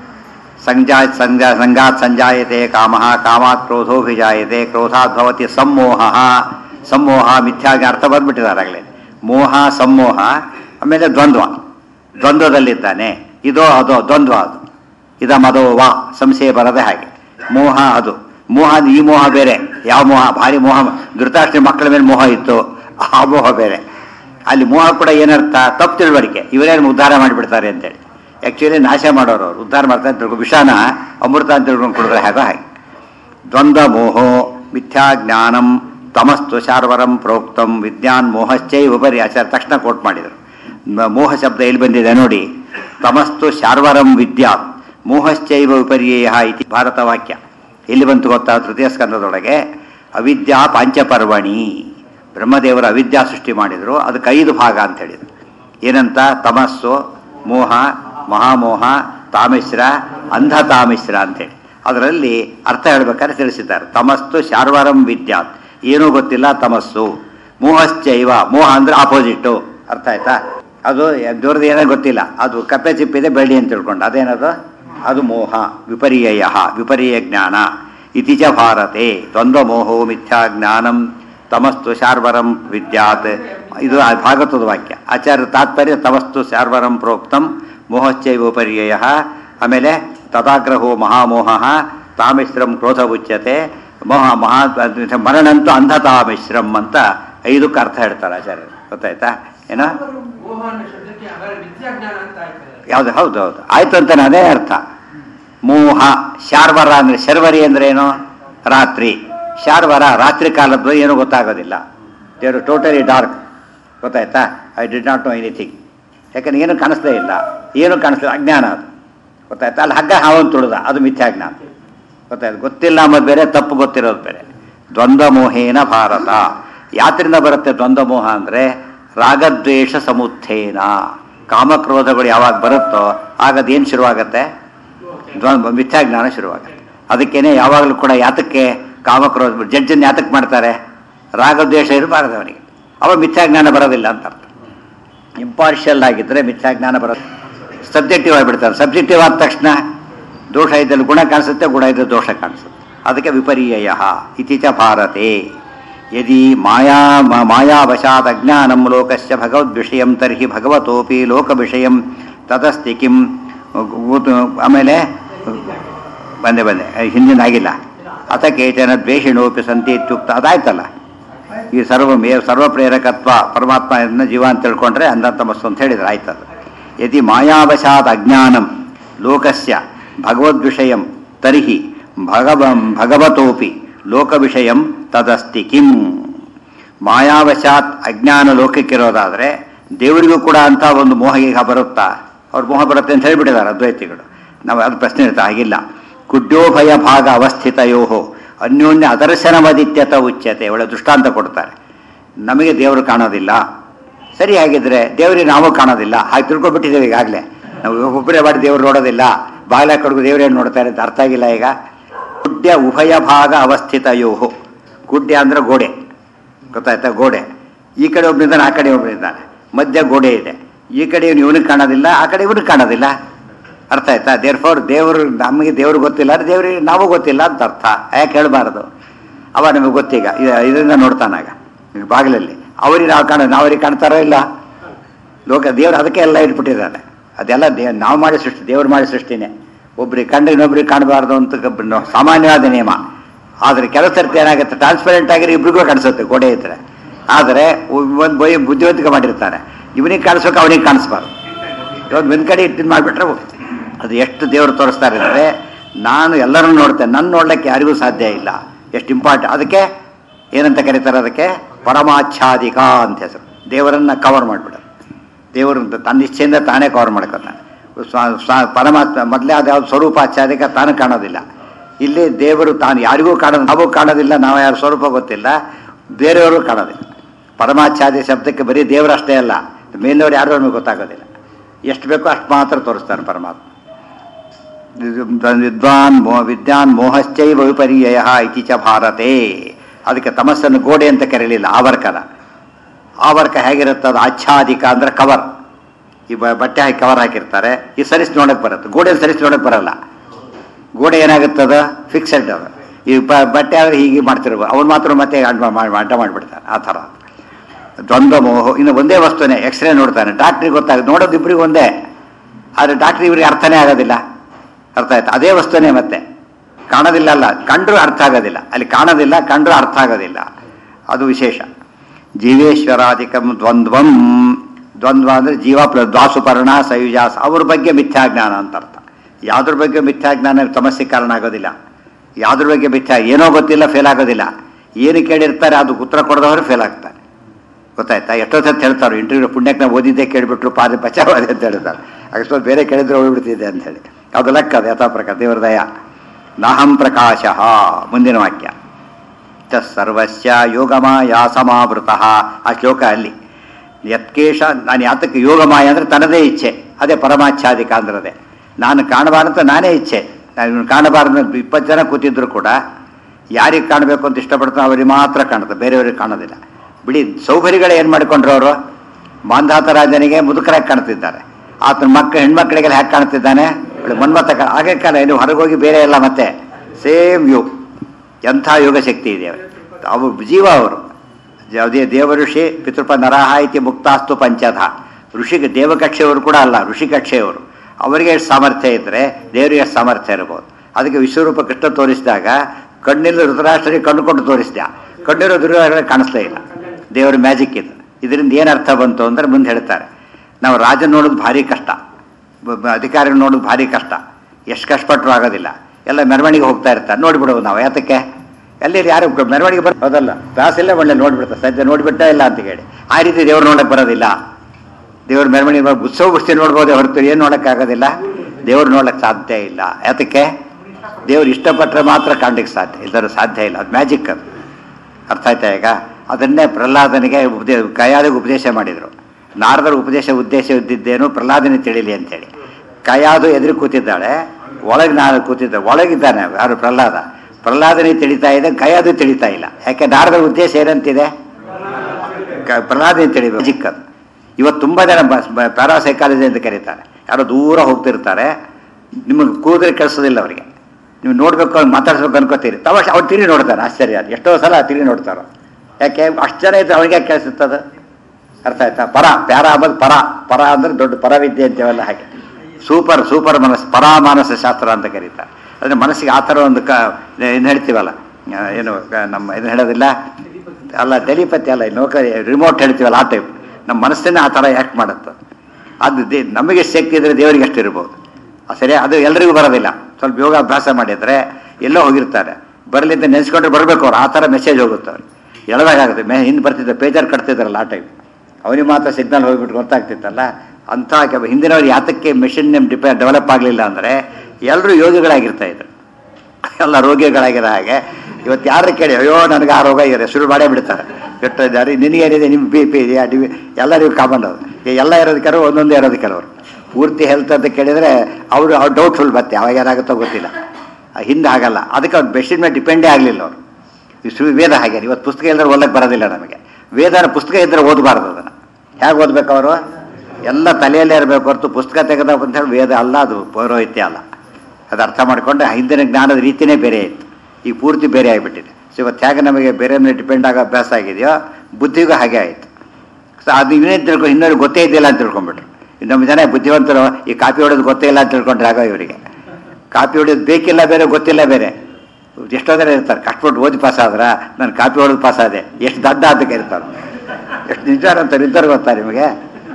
ಸಂಜಾ ಸಂಜಾ ಸಂಗಾತ್ ಸಂಜಾಯತೆ ಕಾಮ ಕಾಮಾತ್ ಕ್ರೋಧೋಭಿಜಾಯತೆ ಕ್ರೋಧಾತ್ ಭವತಿ ಸಮ್ಮೋಹ ಸಮ್ಮೋಹ ಮಿಥ್ಯಾಗ ಅರ್ಥ ಬಂದ್ಬಿಟ್ಟಿದ್ದಾರೆ ಆಗಲೇ ಮೋಹ ಸಮ್ಮೋಹ ಆಮೇಲೆ ದ್ವಂದ್ವ ದ್ವಂದ್ವದಲ್ಲಿದ್ದಾನೆ ಇದೋ ಅದೋ ದ್ವಂದ್ವ ಅದು ಇದ ಮದೋ ವಾ ಸಂಶಯ ಬರದೆ ಹಾಗೆ ಮೋಹ ಅದು ಮೋಹ ಈ ಮೋಹ ಬೇರೆ ಯಾವ ಮೋಹ ಭಾರಿ ಮೋಹ ಧೃತಾಷ್ಟ್ರ ಮಕ್ಕಳ ಮೇಲೆ ಮೋಹ ಇತ್ತು ಆ ಮೋಹ ಬೇರೆ ಅಲ್ಲಿ ಮೋಹ ಕೂಡ ಏನರ್ಥ ತಪ್ಪು ತಿಳುವಳಿಕೆ ಇವರೇನು ಉದ್ಧಾರ ಮಾಡಿಬಿಡ್ತಾರೆ ಅಂತೇಳಿ ಆ್ಯಕ್ಚುಲಿ ನಾಶ ಮಾಡೋರು ಅವ್ರು ಉದ್ಧಾರ ಮಾಡ್ತಾರೆ ಅಂತ ತಿಳ್ಕೊ ವಿಷಾನ ಅಮೃತ ಅಂತ ತಿಳ್ಕೊಂಡು ಕುಡಿದ್ರೆ ಹೇಗೋ ಹಾಗೆ ದ್ವಂದ್ವ ಮೋಹೋ ಮಿಥ್ಯಾ ಜ್ಞಾನಂ ತಮಸ್ತು ಶಾರ್ವರಂ ಪ್ರೋಕ್ತಂ ವಿಜ್ಞಾನ್ ಮೋಹಶ್ಚೈ ಉಪರಿ ಆಚಾರ್ಯ ತಕ್ಷಣ ಕೋಟ್ ಮಾಡಿದರು ಮ- ಮೋಹ ಶಬ್ದ ಎಲ್ಲಿ ಬಂದಿದೆ ನೋಡಿ ತಮಸ್ತು ಶಾರ್ವರಂ ವಿದ್ಯಾ ಮೋಹಶ್ಚೈವ ವಿಪರ್ಯಯ ಇತಿ ಭಾರತ ವಾಕ್ಯ ಎಲ್ಲಿ ಬಂತು ಗೊತ್ತಾ ತೃತೀಯ ಸ್ಕಂದದೊಳಗೆ ಅವಿದ್ಯಾ ಪಾಂಚಪರ್ವಣಿ ಬ್ರಹ್ಮದೇವರು ಅವಿದ್ಯಾ ಸೃಷ್ಟಿ ಮಾಡಿದರು ಅದಕ್ಕೆ ಐದು ಭಾಗ ಅಂತ ಹೇಳಿದರು ಏನಂತ ತಮಸ್ಸು ಮೋಹ ಮಹಾಮೋಹ ತಾಮಿಶ್ರ ಅಂಧತಾಮಿಶ್ರ ಅಂತೇಳಿ ಅದರಲ್ಲಿ ಅರ್ಥ ಹೇಳ್ಬೇಕಾದ್ರೆ ತಿಳಿಸಿದ್ದಾರೆ ತಮಸ್ತು ಶಾರ್ವರಂ ವಿದ್ಯಾತ್ ಏನೂ ಗೊತ್ತಿಲ್ಲ ತಮಸ್ಸು ಮೋಹಶ್ಚೈವ ಮೋಹ ಅಂದ್ರೆ ಆಪೋಸಿಟ್ಟು ಅರ್ಥ ಆಯ್ತಾ ಅದು ದೂರದ ಏನೋ ಗೊತ್ತಿಲ್ಲ ಅದು ಕಪ್ಪೆ ಚಿಪ್ಪಿದೆ ಬೆಳ್ಳಿ ಅಂತ ತಿಳ್ಕೊಂಡು ಅದೇನದು ಅದು ಮೋಹ ವಿಪರ್ಯಯ ವಿಪರ್ಯಯ ಜ್ಞಾನ ಇತಿ ಚ ಭಾರತೆ ದ್ವಂದ್ವ ಮೋಹೋ ಮಿಥ್ಯಾ ಜ್ಞಾನಂ ತಮಸ್ತು ಶಾರ್ವರಂ ವಿದ್ಯಾತ್ ಇದು ಆ ಭಾಗವತದ ವಾಕ್ಯ ಆಚಾರ್ಯ ತಾತ್ಪರ್ಯ ತಮಸ್ತು ಶಾರ್ವರಂ ಪ್ರೋಕ್ತಂ ಮೋಹಶ್ಚೈವ ಪರ್ಯಯ ಆಮೇಲೆ ತಥಾಗ್ರಹೋ ಮಹಾಮೋಹ ತಾಮಿಶ್ರಂ ಕ್ರೋಧ ಉಚ್ಯತೆ ಮೋಹ ಮಹಾ ಮರಣಂತೂ ಅಂಧತಾಮಿಶ್ರಂ ಅಂತ ಐದಕ್ಕೆ ಅರ್ಥ ಹೇಳ್ತಾರೆ ಆಚಾರ್ಯರು ಗೊತ್ತಾಯ್ತಾ ಏನೋ ಮೋಹ ಅನ್ನೋ ಶಬ್ದಕ್ಕೆ ಅವರ ವಿದ್ಯಾಜ್ಞಾನ ಅಂತ ಆಗ್ತದೆ ಯಾವ್ದು ಹೌದು ಹೌದು ಆಯ್ತು ಅಂತ ಅದೇ ಅರ್ಥ ಮೋಹ ಶಾರ್ವರ ಅಂದ್ರೆ ಶರ್ವರಿ ಅಂದ್ರೆ ಏನು ರಾತ್ರಿ ಶಾರ್ವರ ರಾತ್ರಿ ಕಾಲದ್ದು ಏನು ಗೊತ್ತಾಗೋದಿಲ್ಲ ದೇವರು ಟೋಟಲಿ ಡಾರ್ಕ್ ಗೊತ್ತಾಯ್ತಾ I did not know anything ಯಾಕಂದ್ರೆ ಏನು ಕಾಣಿಸ್ಲೇ ಇಲ್ಲ ಏನು ಕಾಣಿಸ್ಲಿಲ್ಲ ಅಜ್ಞಾನ ಅದು ಗೊತ್ತಾಯ್ತಾ ಅಲ್ಲಿ ಹಗ್ಗ ಹಾವನ್ನು ತುಳಿದ ಅದು ಮಿಥ್ಯಾಜ್ಞಾನ ಗೊತ್ತಾಯ್ತು ಗೊತ್ತಿಲ್ಲ ಅಂಬೋದು ಬೇರೆ ತಪ್ಪು ಗೊತ್ತಿರೋದು ಬೇರೆ ದ್ವಂದ್ವ ಮೋಹೇನ ಭಾರತ ಯಾತ್ರಿಂದ ಬರುತ್ತೆ ದ್ವಂದ್ವ ಮೋಹ ಅಂದರೆ ರಾಗದ್ವೇಷ ಸಮುತ್ಥೇನ ಕಾಮಕ್ರೋಧಗಳು ಯಾವಾಗ ಬರುತ್ತೋ ಆಗ ಅದೇನು ಶುರುವಾಗತ್ತೆ ದ್ವಂದ್ವ ಮಿಥ್ಯಾಜ್ಞಾನ ಶುರುವಾಗುತ್ತೆ ಅದಕ್ಕೇನೆ ಯಾವಾಗಲೂ ಕೂಡ ಯಾತಕ್ಕೆ ಕಾಮಕ್ರೋಧ ಜಡ್ಜನ್ನು ಯಾತಕ್ಕೆ ಮಾಡ್ತಾರೆ ರಾಗದ್ವೇಷ ಇರಬಾರದು ಅವನಿಗೆ ಅವಾಗ ಮಿಥ್ಯಾಜ್ಞಾನ ಬರೋದಿಲ್ಲ ಅಂತ ಅರ್ಥ ಇಂಪಾರ್ಷಿಯಲ್ ಆಗಿದ್ದರೆ ಮಿಥ್ಯಾಜ್ಞಾನ ಬರುತ್ತೆ ಸಬ್ಜೆಕ್ಟಿವ್ ಆಗಿಬಿಡ್ತಾರೆ ಸಬ್ಜೆಕ್ಟಿವ್ ಆದ ತಕ್ಷಣ ದೋಷ ಇದ್ದಲ್ಲಿ ಗುಣ ಕಾಣಿಸುತ್ತೆ ಗುಣ ಇದ್ದಲ್ಲಿ ದೋಷ ಕಾಣಿಸುತ್ತೆ ಅದಕ್ಕೆ ವಿಪರ್ಯಯ ಇತಿ ಚ ಭಾರತೆ ಯದಿ ಮಾಯಾ ಮ- ಮಾಯಾವಶಾತ್ ಅಜ್ಞಾನಂ ಲೋಕಸ್ಯ ಭಗವದ್ವಿಷಯಂ ತರ್ಹಿ ಭಗವತೋಪಿ ಲೋಕವಿಷಯಂ ತತಸ್ತಿ ಕಿಂ ಗೂತು ಆಮೇಲೆ ಬಂದೆ ಬಂದೆ ಹಿಂದಿನ ಆಗಿಲ್ಲ ಅಥ ಕೇಚನ ದ್ವೇಷಿಣೋಪಿ ಸಂತಿ ಇತ್ಯುಕ್ತ ಅದಾಯ್ತಲ್ಲ ಈ ಸರ್ವ ಮೇ ಸರ್ವಪ್ರೇರಕತ್ವ ಪರಮಾತ್ಮ ಇದನ್ನ ಜೀವ ಅಂತ ತಿಳ್ಕೊಂಡ್ರೆ ಅಂಧತಮಸ್ಸು ಅಂತ ಹೇಳಿದ್ರೆ ಆಯ್ತದ ಯದಿ ಮಾಯಾವಶಾತ್ ಅಜ್ಞಾನಂ ಲೋಕಸ್ಯ ಭಗವದ್ವಿಷಯಂ ತರ್ಹಿ ಭಗವ ಭಗವತೋಪಿ ಲೋಕವಿಷಯಂ ತದಸ್ತಿ ಕಿಂ ಮಾಯಾವಶಾತ್ ಅಜ್ಞಾನ ಲೋಕಕ್ಕಿರೋದಾದ್ರೆ ದೇವರಿಗೂ ಕೂಡ ಅಂತ ಒಂದು ಮೋಹ ಈಗ ಬರುತ್ತಾ ಅವ್ರು ಮೋಹ ಬರುತ್ತೆ ಅಂತ ಹೇಳಿಬಿಟ್ಟಿದ್ದಾರೆ ಅದ್ವೈತಿಗಳು ನಾವು ಅದು ಪ್ರಶ್ನೆ ಇರ್ತಾ ಆಗಿಲ್ಲ ಕುಡ್ಯೋಭಯ ಭಾಗ ಅವಸ್ಥಿತಯೋ ಅನ್ಯೋನ್ಯ ಅದರ್ಶನವದಿತ್ಯತ ಉಚ್ಯತೆ ಒಳ್ಳೆ ದೃಷ್ಟಾಂತ ಕೊಡ್ತಾರೆ ನಮಗೆ ದೇವರು ಕಾಣೋದಿಲ್ಲ ಸರಿ ಹಾಗಿದ್ರೆ ದೇವರಿಗೆ ನಾವು ಕಾಣೋದಿಲ್ಲ ಹಾಗೆ ತಿಳ್ಕೊಬಿಟ್ಟಿದ್ದೇವೆ ಈಗಾಗಲೇ ನಾವು ಒಬ್ಬರೇ ಮಾಡಿ ದೇವ್ರು ನೋಡೋದಿಲ್ಲ ಬಾಗಿಲ ಕಡೆಗೂ ದೇವರೇನು ನೋಡ್ತಾರೆ ಅಂತ ಅರ್ಥ ಆಗಿಲ್ಲ ಈಗ ಕುಡ್ಯ ಉಭಯ ಭಾಗ ಅವಸ್ಥಿತಯೋ ಕುಡ್ಯ ಅಂದ್ರೆ ಗೋಡೆ ಗೊತ್ತಾಯ್ತಾ ಗೋಡೆ ಈ ಕಡೆ ಒಬ್ಬನಿದ್ದಾನೆ ಆ ಕಡೆ ಒಬ್ಬನಿದ್ದಾನೆ ಮಧ್ಯ ಗೋಡೆ ಇದೆ ಈ ಕಡೆ ಇವನಿಗೆ ಕಾಣೋದಿಲ್ಲ ಆ ಕಡೆ ಇವನಿಗೆ ಕಾಣೋದಿಲ್ಲ ಅರ್ಥ ಆಯ್ತಾ ದೇರ್ ಫೋರ್ ದೇವರು ನಮಗೆ ದೇವ್ರಿಗೆ ಗೊತ್ತಿಲ್ಲ ದೇವ್ರಿಗೆ ನಾವು ಗೊತ್ತಿಲ್ಲ ಅಂತ ಅರ್ಥ ಯಾಕೆ ಹೇಳಬಾರದು ಅವ ನಮಗೆ ಗೊತ್ತೀಗ ಇದ- ಇದರಿಂದ ನೋಡ್ತಾನಾಗ ಈಗ ಬಾಗಿಲಲ್ಲಿ ಅವ್ರಿಗೆ ನಾವು ಕಾಣ ನಾವು ಅವ್ರಿಗೆ ಕಾಣ್ತಾರೋ ಇಲ್ಲ ಲೋಕ ದೇವ್ರು ಅದಕ್ಕೆ ಎಲ್ಲ ಇಟ್ಬಿಟ್ಟಿದ್ದಾನೆ ಅದೆಲ್ಲ ದೇ ನಾವು ಮಾಡಿ ಸೃಷ್ಟಿ ದೇವ್ರು ಮಾಡಿ ಸೃಷ್ಟಿನೇ ಒಬ್ರಿಗೆ ಕಂಡ್ರೆ ಇನ್ನೊಬ್ರಿಗೆ ಕಾಣಬಾರ್ದು ಅಂತ ಗ- ಸಾಮಾನ್ಯವಾದ ನಿಯಮ ಆದರೆ ಕೆಲವು ಸರ್ತಿ ಏನಾಗುತ್ತೆ ಟ್ರಾನ್ಸ್ಪರೆಂಟ್ ಆಗಿರೋ ಇಬ್ರಿಗೂ ಕಾಣಿಸುತ್ತೆ ಗೋಡೆ ಇದ್ರೆ ಆದರೆ ಒಂದು ಬೈ ಬುದ್ಧಿವಂತಿಕೆ ಮಾಡಿರ್ತಾನೆ ಇವನಿಗೆ ಕಾಣಿಸ್ಬೇಕು ಅವನಿಗೆ ಕಾಣಿಸ್ಬಾರ್ದು ಇವತ್ತು ಒಂದು ಕಡೆ ಇಟ್ಟಿದ್ದು ಮಾಡಿಬಿಟ್ರೆ ಅದು ಎಷ್ಟು ದೇವರು ತೋರಿಸ್ತಾರೆ ಅಂದರೆ ನಾನು ಎಲ್ಲರನ್ನು ನೋಡ್ತೇನೆ ನನ್ನ ನೋಡ್ಲಿಕ್ಕೆ ಯಾರಿಗೂ ಸಾಧ್ಯ ಇಲ್ಲ ಎಷ್ಟು ಇಂಪಾರ್ಟೆಂಟ್ ಅದಕ್ಕೆ ಏನಂತ ಕರೀತಾರೆ ಅದಕ್ಕೆ ಪರಮಾಚ್ಛಾದಿಕ ಅಂತ ಹೆಸರು ದೇವರನ್ನು ಕವರ್ ಮಾಡಿಬಿಡೋದು ದೇವರು ತನ್ನ ಇಚ್ಛೆಯಿಂದ ತಾನೇ ಕವರ್ ಮಾಡ್ಕೊತಾನೆ ಸ್ವ- ಸ್ವ- ಪರಮಾತ್ಮ ಮೊದಲೇ ಅದು ಯಾವ್ದು ಸ್ವರೂಪಾಚ್ಛಾದಿಕ ತಾನು ಕಾಣೋದಿಲ್ಲ ಇಲ್ಲಿ ದೇವರು ತಾನು ಯಾರಿಗೂ ಕಾಣೋದು ನಾವು ಕಾಣೋದಿಲ್ಲ ನಾವು ಯಾರ ಸ್ವರೂಪ ಗೊತ್ತಿಲ್ಲ ಬೇರೆಯವರು ಕಾಣೋದಿಲ್ಲ ಪರಮಾಚ್ಛಾದಿ ಶಬ್ದಕ್ಕೆ ಬರೀ ದೇವರಷ್ಟೇ ಅಲ್ಲ ಮೇಲಿನವ್ರು ಯಾರು ನಮಗೆ ಗೊತ್ತಾಗೋದಿಲ್ಲ ಎಷ್ಟು ಬೇಕೋ ಅಷ್ಟು ಮಾತ್ರ ತೋರಿಸ್ತಾನೆ ಪರಮಾತ್ಮ ವಿದ್ವಾನ್ ಮೋ ವಿದ್ಯಾನ್ ಮೋಹಶ್ಚೈವ ವಿಪರ್ಯಯ ಇತಿ ಚ ಭಾರತೆ ಅದಕ್ಕೆ ತಮಸ್ಸನ್ನು ಗೋಡೆ ಅಂತ ಕರೀಲಿಲ್ಲ ಆವರ್ಕನ ಆವರ್ಕ ಹೇಗಿರುತ್ತೆ ಅದು ಆಚ್ಛಾದಿಕ ಅಂದ್ರೆ ಕವರ್ ಈ ಬ- ಬಟ್ಟೆ ಹಾಕಿ ಕವರ್ ಹಾಕಿರ್ತಾರೆ ಈ ಸರಿಸಿ ನೋಡಕ್ ಬರುತ್ತೆ ಗೋಡೆಯಲ್ಲಿ ಸರಿಸಿ ನೋಡಕ್ ಬರಲ್ಲ ಗೋಡೆ ಏನಾಗುತ್ತದ ಫಿಕ್ಸೆಡ್ ಅದು ಈ ಬ- ಬಟ್ಟೆ ಆದ್ರೆ ಹೀಗೆ ಮಾಡ್ತಿರ್ಬೋದು ಅವ್ನು ಮಾತ್ರ ಮತ್ತೆ ಅಡ್ಡ ಮಾಡಿ ಅಡ್ಡ ಮಾಡಿಬಿಡ್ತಾನೆ ಆ ಥರ ದ್ವಂದ್ವ ಮೋಹ ಇನ್ನು ಒಂದೇ ವಸ್ತುನೇ ಎಕ್ಸ್ರೇ ನೋಡ್ತಾನೆ ಡಾಕ್ಟ್ರಿಗೆ ಗೊತ್ತಾಗುತ್ತೆ ನೋಡೋದು ಇಬ್ಬರಿಗೆ ಒಂದೇ ಆದರೆ ಡಾಕ್ಟ್ರ್ ಇವ್ರಿಗೆ ಅರ್ಥನೇ ಆಗೋದಿಲ್ಲ ಅರ್ಥ ಆಯ್ತು ಅದೇ ವಸ್ತುನೇ ಮತ್ತೆ ಕಾಣೋದಿಲ್ಲ ಅಲ್ಲ ಕಂಡ್ರೂ ಅರ್ಥ ಆಗೋದಿಲ್ಲ ಅಲ್ಲಿ ಕಾಣೋದಿಲ್ಲ ಕಂಡ್ರೂ ಅರ್ಥ ಆಗೋದಿಲ್ಲ ಅದು ವಿಶೇಷ ಜೀವೇಶ್ವರಾಧಿಕಂ ದ್ವಂದ್ವಂ ದ್ವಂದ್ವ ಅಂದರೆ ಜೀವ ಪ್ಲಸ್ ದ್ವಾಸುಪರ್ಣ ಸಯುಜಾಸ ಅವ್ರ ಬಗ್ಗೆ ಮಿಥ್ಯಾಜ್ಞಾನ ಅಂತ ಅರ್ಥ ಯಾವ್ದ್ರ ಬಗ್ಗೆ ಮಿಥ್ಯಾಜ್ಞಾನ ಸಮಸ್ಯೆ ಕಾರಣ ಆಗೋದಿಲ್ಲ ಯಾವ್ದ್ರ ಬಗ್ಗೆ ಮಿಥ್ಯಾ ಏನೋ ಗೊತ್ತಿಲ್ಲ ಫೇಲ್ ಆಗೋದಿಲ್ಲ ಏನು ಕೇಳಿರ್ತಾರೆ ಅದು ಉತ್ತರ ಕೊಡದವರು ಫೇಲ್ ಆಗ್ತಾರೆ ಗೊತ್ತಾಯ್ತಾ ಎಷ್ಟೋ ಸತಿ ಹೇಳ್ತಾರೆ ಇಂಟರ್ವ್ಯೂ ಪುಣ್ಯಕ್ಕೆ ನಾವು ಓದಿದ್ದೆ ಕೇಳಿಬಿಟ್ರು ಪಾದ ಬಚಾವಾದೆ ಅಂತ ಹೇಳ್ತಾರೆ ಅಕಸ್ಮಾತ್ ಬೇರೆ ಕೇಳಿದ್ರೆ ಹೋಗ್ಬಿಡ್ತಿದ್ದೆ ಅಂತ ಹೇಳಿ ಅದು ಲೆಕ್ಕ ಅದು ಯಥಾ ಪ್ರಕಾರ ದೇವರ ದಯ ನಾಹಂ ಪ್ರಕಾಶ ಮುಂದಿನ ವಾಕ್ಯ ತ ಸರ್ವಸ್ಯ ಯೋಗಮಾಯ ಸಮಾವೃತ ಆ ಶ್ಲೋಕ ಅಲ್ಲಿ ಯತ್ಕೇಶ ನಾನು ಯಾತಕ್ಕೆ ಯೋಗಮಾಯ ಅಂದರೆ ತನ್ನದೇ ಇಚ್ಛೆ ಅದೇ ಪರಮಾಚ್ಛಾದಿಕ ಅಂದ್ರದೆ ನಾನು ಕಾಣಬಾರಂತ ನಾನೇ ಇಚ್ಛೆ ನಾನು ಇವ್ನು ಕಾಣಬಾರದು ಅಂತ ಇಪ್ಪತ್ತು ಜನ ಕೂತಿದ್ರು ಕೂಡ ಯಾರಿಗೆ ಕಾಣಬೇಕು ಅಂತ ಇಷ್ಟಪಡ್ತಾರೋ ಅವರಿಗೆ ಮಾತ್ರ ಕಾಣುತ್ತೆ ಬೇರೆಯವ್ರಿಗೆ ಕಾಣೋದಿಲ್ಲ ಬಿಡಿ ಸೌಕರ್ಯಗಳು ಏನು ಮಾಡಿಕೊಂಡ್ರು ಅವರು ಮಾಂಧಾತ ರಾಜನಿಗೆ ಮುದುಕರಾಗಿ ಕಾಣ್ತಿದ್ದಾರೆ ಆತನ ಮಕ್ಕಳು ಹೆಣ್ಮಕ್ಳಿಗೆಲ್ಲ ಹ್ಯಾಕೆ ಕಾಣ್ತಿದ್ದಾನೆ ಒಳ್ಳೆ ಮನ್ಮತ ಕಾ- ಹಾಗೆ ಕಾಣ ಇನ್ನು ಹೊರಗೋಗಿ ಬೇರೆ ಎಲ್ಲ ಮತ್ತೆ ಸೇಮ್ ಯು ಎಂಥ ಯೋಗ ಶಕ್ತಿ ಇದೆ ಅವ್ರಿಗೆ. ಅವು ಜೀವ ಅವರು ಯಾವುದೇ ದೇವ ಋಷಿ ಪಿತೃಪ ನರಹ ಇತಿ ಮುಕ್ತಾಸ್ತು ಪಂಚಧ ಋಷಿಗೆ ದೇವಕಕ್ಷೆಯವರು ಕೂಡ ಅಲ್ಲ ಋಷಿ ಕಕ್ಷೆಯವರು ಅವರಿಗೆ ಎಷ್ಟು ಸಾಮರ್ಥ್ಯ ಇದ್ದರೆ ದೇವರಿಗೆ ಎಷ್ಟು ಸಾಮರ್ಥ್ಯ ಇರ್ಬೋದು ಅದಕ್ಕೆ ವಿಶ್ವರೂಪ ಕೃಷ್ಣ ತೋರಿಸಿದಾಗ ಕಣ್ಣಿಲ್ಲ ಧೃತರಾಷ್ಟ್ರಿಗೆ ಕಣ್ಣು ಕೊಂಡು ತೋರಿಸಿದ ಕಣ್ಣಿರೋ ದುರ್ಯೋಧನ ಕಾಣಿಸ್ಲೇ ಇಲ್ಲ ದೇವರ ಮ್ಯಾಜಿಕ್ ಇದು ಇದರಿಂದ ಏನು ಅರ್ಥ ಬಂತು ಅಂದರೆ ಮುಂದೆ ಹೇಳ್ತಾರೆ ನಾವು ರಾಜನ ನೋಡೋದು ಭಾರಿ ಕಷ್ಟ ಬ- ಬ- ಅಧಿಕಾರಿ ನೋಡೋದು ಭಾರಿ ಕಷ್ಟ ಎಷ್ಟು ಕಷ್ಟಪಟ್ಟರು ಆಗೋದಿಲ್ಲ ಎಲ್ಲ ಮೆರವಣಿಗೆ ಹೋಗ್ತಾ ಇರ್ತಾರೆ ನೋಡಿಬಿಡೋದು ನಾವು ಯಾತಕ್ಕೆ ಎಲ್ಲಿ ಯಾರು ಗ- ಮೆರವಣಿಗೆ ಬರ್ ಹೋದಲ್ಲ ಕ್ಲಾಸಲ್ಲೇ ಒಳ್ಳೆ ನೋಡ್ಬಿಡ್ತಾರೆ ಸದ್ಯ ನೋಡ್ಬಿಟ್ಟ ಇಲ್ಲ ಅಂತ ಹೇಳಿ ಆ ರೀತಿ ದೇವ್ರು ನೋಡಕ್ಕೆ ಬರೋದಿಲ್ಲ ದೇವ್ರ ಮೆರವಣಿಗೆ ಮಾಡಿ ಉತ್ಸವ ಬುಷ್ಟಿ ನೋಡ್ಬೋದೇ ಹೊರತು ಏನು ನೋಡೋಕ್ಕಾಗೋದಿಲ್ಲ ದೇವ್ರು ನೋಡಕ್ಕೆ ಸಾಧ್ಯ ಇಲ್ಲ ಯಾತಕ್ಕೆ ದೇವ್ರು ಇಷ್ಟಪಟ್ಟರೆ ಮಾತ್ರ ಕಾಣ್ಲಿಕ್ಕೆ ಸಾಧ್ಯ ಇಲ್ಲರೂ ಸಾಧ್ಯ ಇಲ್ಲ ಅದು ಮ್ಯಾಜಿಕ್ ಅದು ಅರ್ಥ ಆಯ್ತಾ ಈಗ ಅದನ್ನೇ ಪ್ರಹ್ಲಾದನಿಗೆ ಉಪದೇ ಕಯಾದಿಗೆ ಉಪದೇಶ ಮಾಡಿದರು ನಾರದರ ಉಪದೇಶ ಉದ್ದೇಶ ಇದ್ದಿದ್ದೇನು ಪ್ರಹ್ಲಾದನೇ ತಿಳಿಲಿ ಅಂತೇಳಿ ಕಯಾದು ಎದುರು ಕೂತಿದ್ದಾಳೆ ಒಳಗೆ ನಾನು ಕೂತಿದ್ದ ಒಳಗಿದ್ದಾನೆ ಯಾರು ಪ್ರಹ್ಲಾದ ಪ್ರಹ್ಲಾದನೇ ತಿಳಿತಾ ಇದೆ ಕಯಾದು ತಿಳಿತಾ ಇಲ್ಲ ಯಾಕೆ ನಾರದರ ಉದ್ದೇಶ ಏನಂತಿದೆ ಕ- ಪ್ರಹ್ಲಾದನೇ ತಿಳಿಬೇಕು ಮ್ಯಾಜಿಕ್ ಅದು ಇವತ್ತು ತುಂಬ ಜನ ಪ್ಯಾರಾಸೈಕಾಲಜಿ ಅಂತ ಕರೀತಾರೆ ಯಾರೋ ದೂರ ಹೋಗ್ತಿರ್ತಾರೆ ನಿಮಗೆ ಕೂದ್ರೆ ಕೆಲಸದಿಲ್ಲ ಅವರಿಗೆ ನೀವು ನೋಡ್ಬೇಕು ಅವ್ರು ಮಾತಾಡ್ಸ್ಬೇಕು ಅನ್ಕೋತೀರಿ ತಮಾಷೆ ಅವ್ರು ತಿರುಗಿ ನೋಡ್ತಾರೆ ಆಶ್ಚರ್ಯ ಅದು ಎಷ್ಟೋ ಸಲ ತಿರುಗಿ ನೋಡ್ತಾರೋ ಯಾಕೆ ಅಷ್ಟು ಜನ ಇದ್ರೆ ಅವನಿಗೆ ಕೇಳಿಸುತ್ತದ ಅರ್ಥ ಆಯ್ತಾ ಪರ ಪ್ಯಾರ ಅಂಬದು ಪರ ಪರ ಅಂದ್ರೆ ದೊಡ್ಡ ಪರವಿದ್ಯೆ ಅಂತೀವಲ್ಲ ಹಾಗೆ ಸೂಪರ್ ಸೂಪರ್ ಮನಸ್ಸು ಪರಾಮಾನಸ ಶಾಸ್ತ್ರ ಅಂತ ಕರೀತಾರೆ ಅಂದರೆ ಮನಸ್ಸಿಗೆ ಆ ಥರ ಒಂದು ಕ ಏನು ಹೇಳ್ತೀವಲ್ಲ ಆ, ಏನು ಕ- ನಮ್ಮ ಇದು ಹೇಳೋದಿಲ್ಲ ಅಲ್ಲ ಟೆಲಿಪತಿ ಅಲ್ಲ ನೌಕ ರಿಮೋಟ್ ಹೇಳ್ತೀವಲ್ಲ ಆ ಟೈಪ್ ನಮ್ಮ ಮನಸ್ಸನ್ನೇ ಆ ಥರ ಆ್ಯಕ್ಟ್ ಮಾಡುತ್ತೆ ಅದು ದೇ ನಮಗೆ ಶಕ್ತಿ ಇದ್ರೆ ದೇವರಿಗೆ ಅಷ್ಟು ಇರ್ಬೋದು ಆ ಸರಿ ಅದು ಎಲ್ರಿಗೂ ಬರೋದಿಲ್ಲ ಸ್ವಲ್ಪ ಯೋಗಾಭ್ಯಾಸ ಮಾಡಿದರೆ ಎಲ್ಲೋ ಹೋಗಿರ್ತಾರೆ ಬರಲಿಂದ ನೆನೆಸ್ಕೊಂಡ್ರೆ ಬರಬೇಕು ಅವ್ರು ಆ ಥರ ಮೆಸೇಜ್ ಹೋಗುತ್ತೆ ಅವ್ರಿಗೆ ಎಳದಾಗುತ್ತೆ ಮೇ ಹಿಂದೆ ಬರ್ತಿದ್ದ ಪೇಜರ್ ಕಟ್ತಿದ್ರಲ್ಲ ಆ ಟೈಮ್ ಅವನಿಗೆ ಮಾತ್ರ ಸಿಗ್ನಲ್ ಹೋಗ್ಬಿಟ್ಟು ಗೊತ್ತಾಗ್ತಿತ್ತಲ್ಲ ಅಂಥ ಕೆ- ಹಿಂದಿನವ್ರು ಯಾತಕ್ಕೆ ಮೆಷಿನ್ ಡಿಪೆ ಡೆವಲಪ್ ಆಗಲಿಲ್ಲ ಅಂದರೆ ಎಲ್ಲರೂ ಯೋಗಿಗಳಾಗಿರ್ತಾ ಇದ್ರು ಎಲ್ಲ ರೋಗಿಗಳಾಗಿರೋ ಹಾಗೆ ಇವತ್ತು ಯಾರು ಕೇಳಿ ಅಯ್ಯೋ ನನಗೆ ಆ ರೋಗ ಇದೆ ಶುರು ಮಾಡೇ ಬಿಡ್ತಾರೆ ಎಷ್ಟು ಇದ್ದಾರೆ ನಿನಗೇನಿದೆ ನಿಮ್ಮ ಬಿ ಪಿ ಇದೆಯಾ ಡಿ ಎಲ್ಲ ನೀವು ಕಾಮಂಡೋದು ಎಲ್ಲ ಇರೋದು ಕೆಲವರು ಒಂದೊಂದು ಇರೋದು ಕೆಲವರು ಪೂರ್ತಿ ಹೆಲ್ತ್ ಅಂತ ಕೇಳಿದರೆ ಅವರು ಅವ್ರು ಡೌಟ್ಫುಲ್ ಬತ್ತೆ ಅವಾಗ ಏನಾಗುತ್ತೋ ಗೊತ್ತಿಲ್ಲ ಆ ಹಿಂದೆ ಆಗಲ್ಲ ಅದಕ್ಕೆ ಅವ್ರು ಬೆಸ್ಟಿನ ಮೇಲೆ ಡಿಪೆಂಡೇ ಆಗಲಿಲ್ಲ ಅವರು ಇಷ್ಟು ವೇದ ಹಾಗೆ ಇವತ್ತು ಪುಸ್ತಕ ಇಲ್ಲದ್ರೆ ಓದಕ್ಕೆ ಬರೋದಿಲ್ಲ ನಮಗೆ ವೇದನ ಪುಸ್ತಕ ಇದ್ದರೆ ಓದಬಾರ್ದು ಅದನ್ನು ಹೇಗೆ ಓದ್ಬೇಕು ಅವರು ಎಲ್ಲ ತಲೆಯಲ್ಲೇ ಇರಬೇಕು ಹೊರತು ಪುಸ್ತಕ ತೆಗೆದಪ್ಪ ಅಂತ ಹೇಳಿ ವೇದ ಅಲ್ಲ ಅದು ಪೌರೋಹಿತ್ಯ ಅಲ್ಲ ಅದು ಅರ್ಥ ಮಾಡಿಕೊಂಡ್ರೆ ಹಿಂದಿನ ಜ್ಞಾನದ ರೀತಿಯೇ ಬೇರೆ ಇತ್ತು ಈಗ ಪೂರ್ತಿ ಬೇರೆ ಆಗಿಬಿಟ್ಟಿದೆ ಸೊ ಇವತ್ತು ಹೇಗೆ ನಮಗೆ ಬೇರೆ ಮೇಲೆ ಡಿಪೆಂಡ್ ಆಗೋ ಅಭ್ಯಾಸ ಆಗಿದೆಯೋ ಬುದ್ಧಿಗೂ ಹಾಗೆ ಆಯಿತು ಸೊ ಅದು ಇವನೇ ತಿಳ್ಕೊ ಇನ್ನೊಂದು ಗೊತ್ತೇ ಇದ್ದಿಲ್ಲ ಅಂತ ತಿಳ್ಕೊಂಡ್ಬಿಟ್ರು ನಮ್ಮ ಜನ ಬುದ್ಧಿವಂತರು ಈ ಕಾಪಿ ಹೊಡೋದು ಗೊತ್ತೇ ಇಲ್ಲ ಅಂತ ತಿಳ್ಕೊಂಡ್ರೆ ಆಗೋ ಇವರಿಗೆ ಕಾಪಿ ಹೊಡೆಯೋದು ಬೇಕಿಲ್ಲ ಬೇರೆ ಗೊತ್ತಿಲ್ಲ ಬೇರೆ ಎಷ್ಟೋ ಜನ ಇರ್ತಾರೆ ಕಷ್ಟಪಟ್ಟು ಓದಿ ಪಾಸ್ ಆದ್ರ ನಾನು ಕಾಪಿ ಹೊಡೆದು ಪಾಸ್ ಆದೆ ಎಷ್ಟು ದಡ್ಡ ಅಂತ ಕರೀತಾರೆ ಎಷ್ಟು ನಿಜ ಅಂತ ಇದ್ದಾರೆ ಗೊತ್ತಾ ನಿಮಗೆ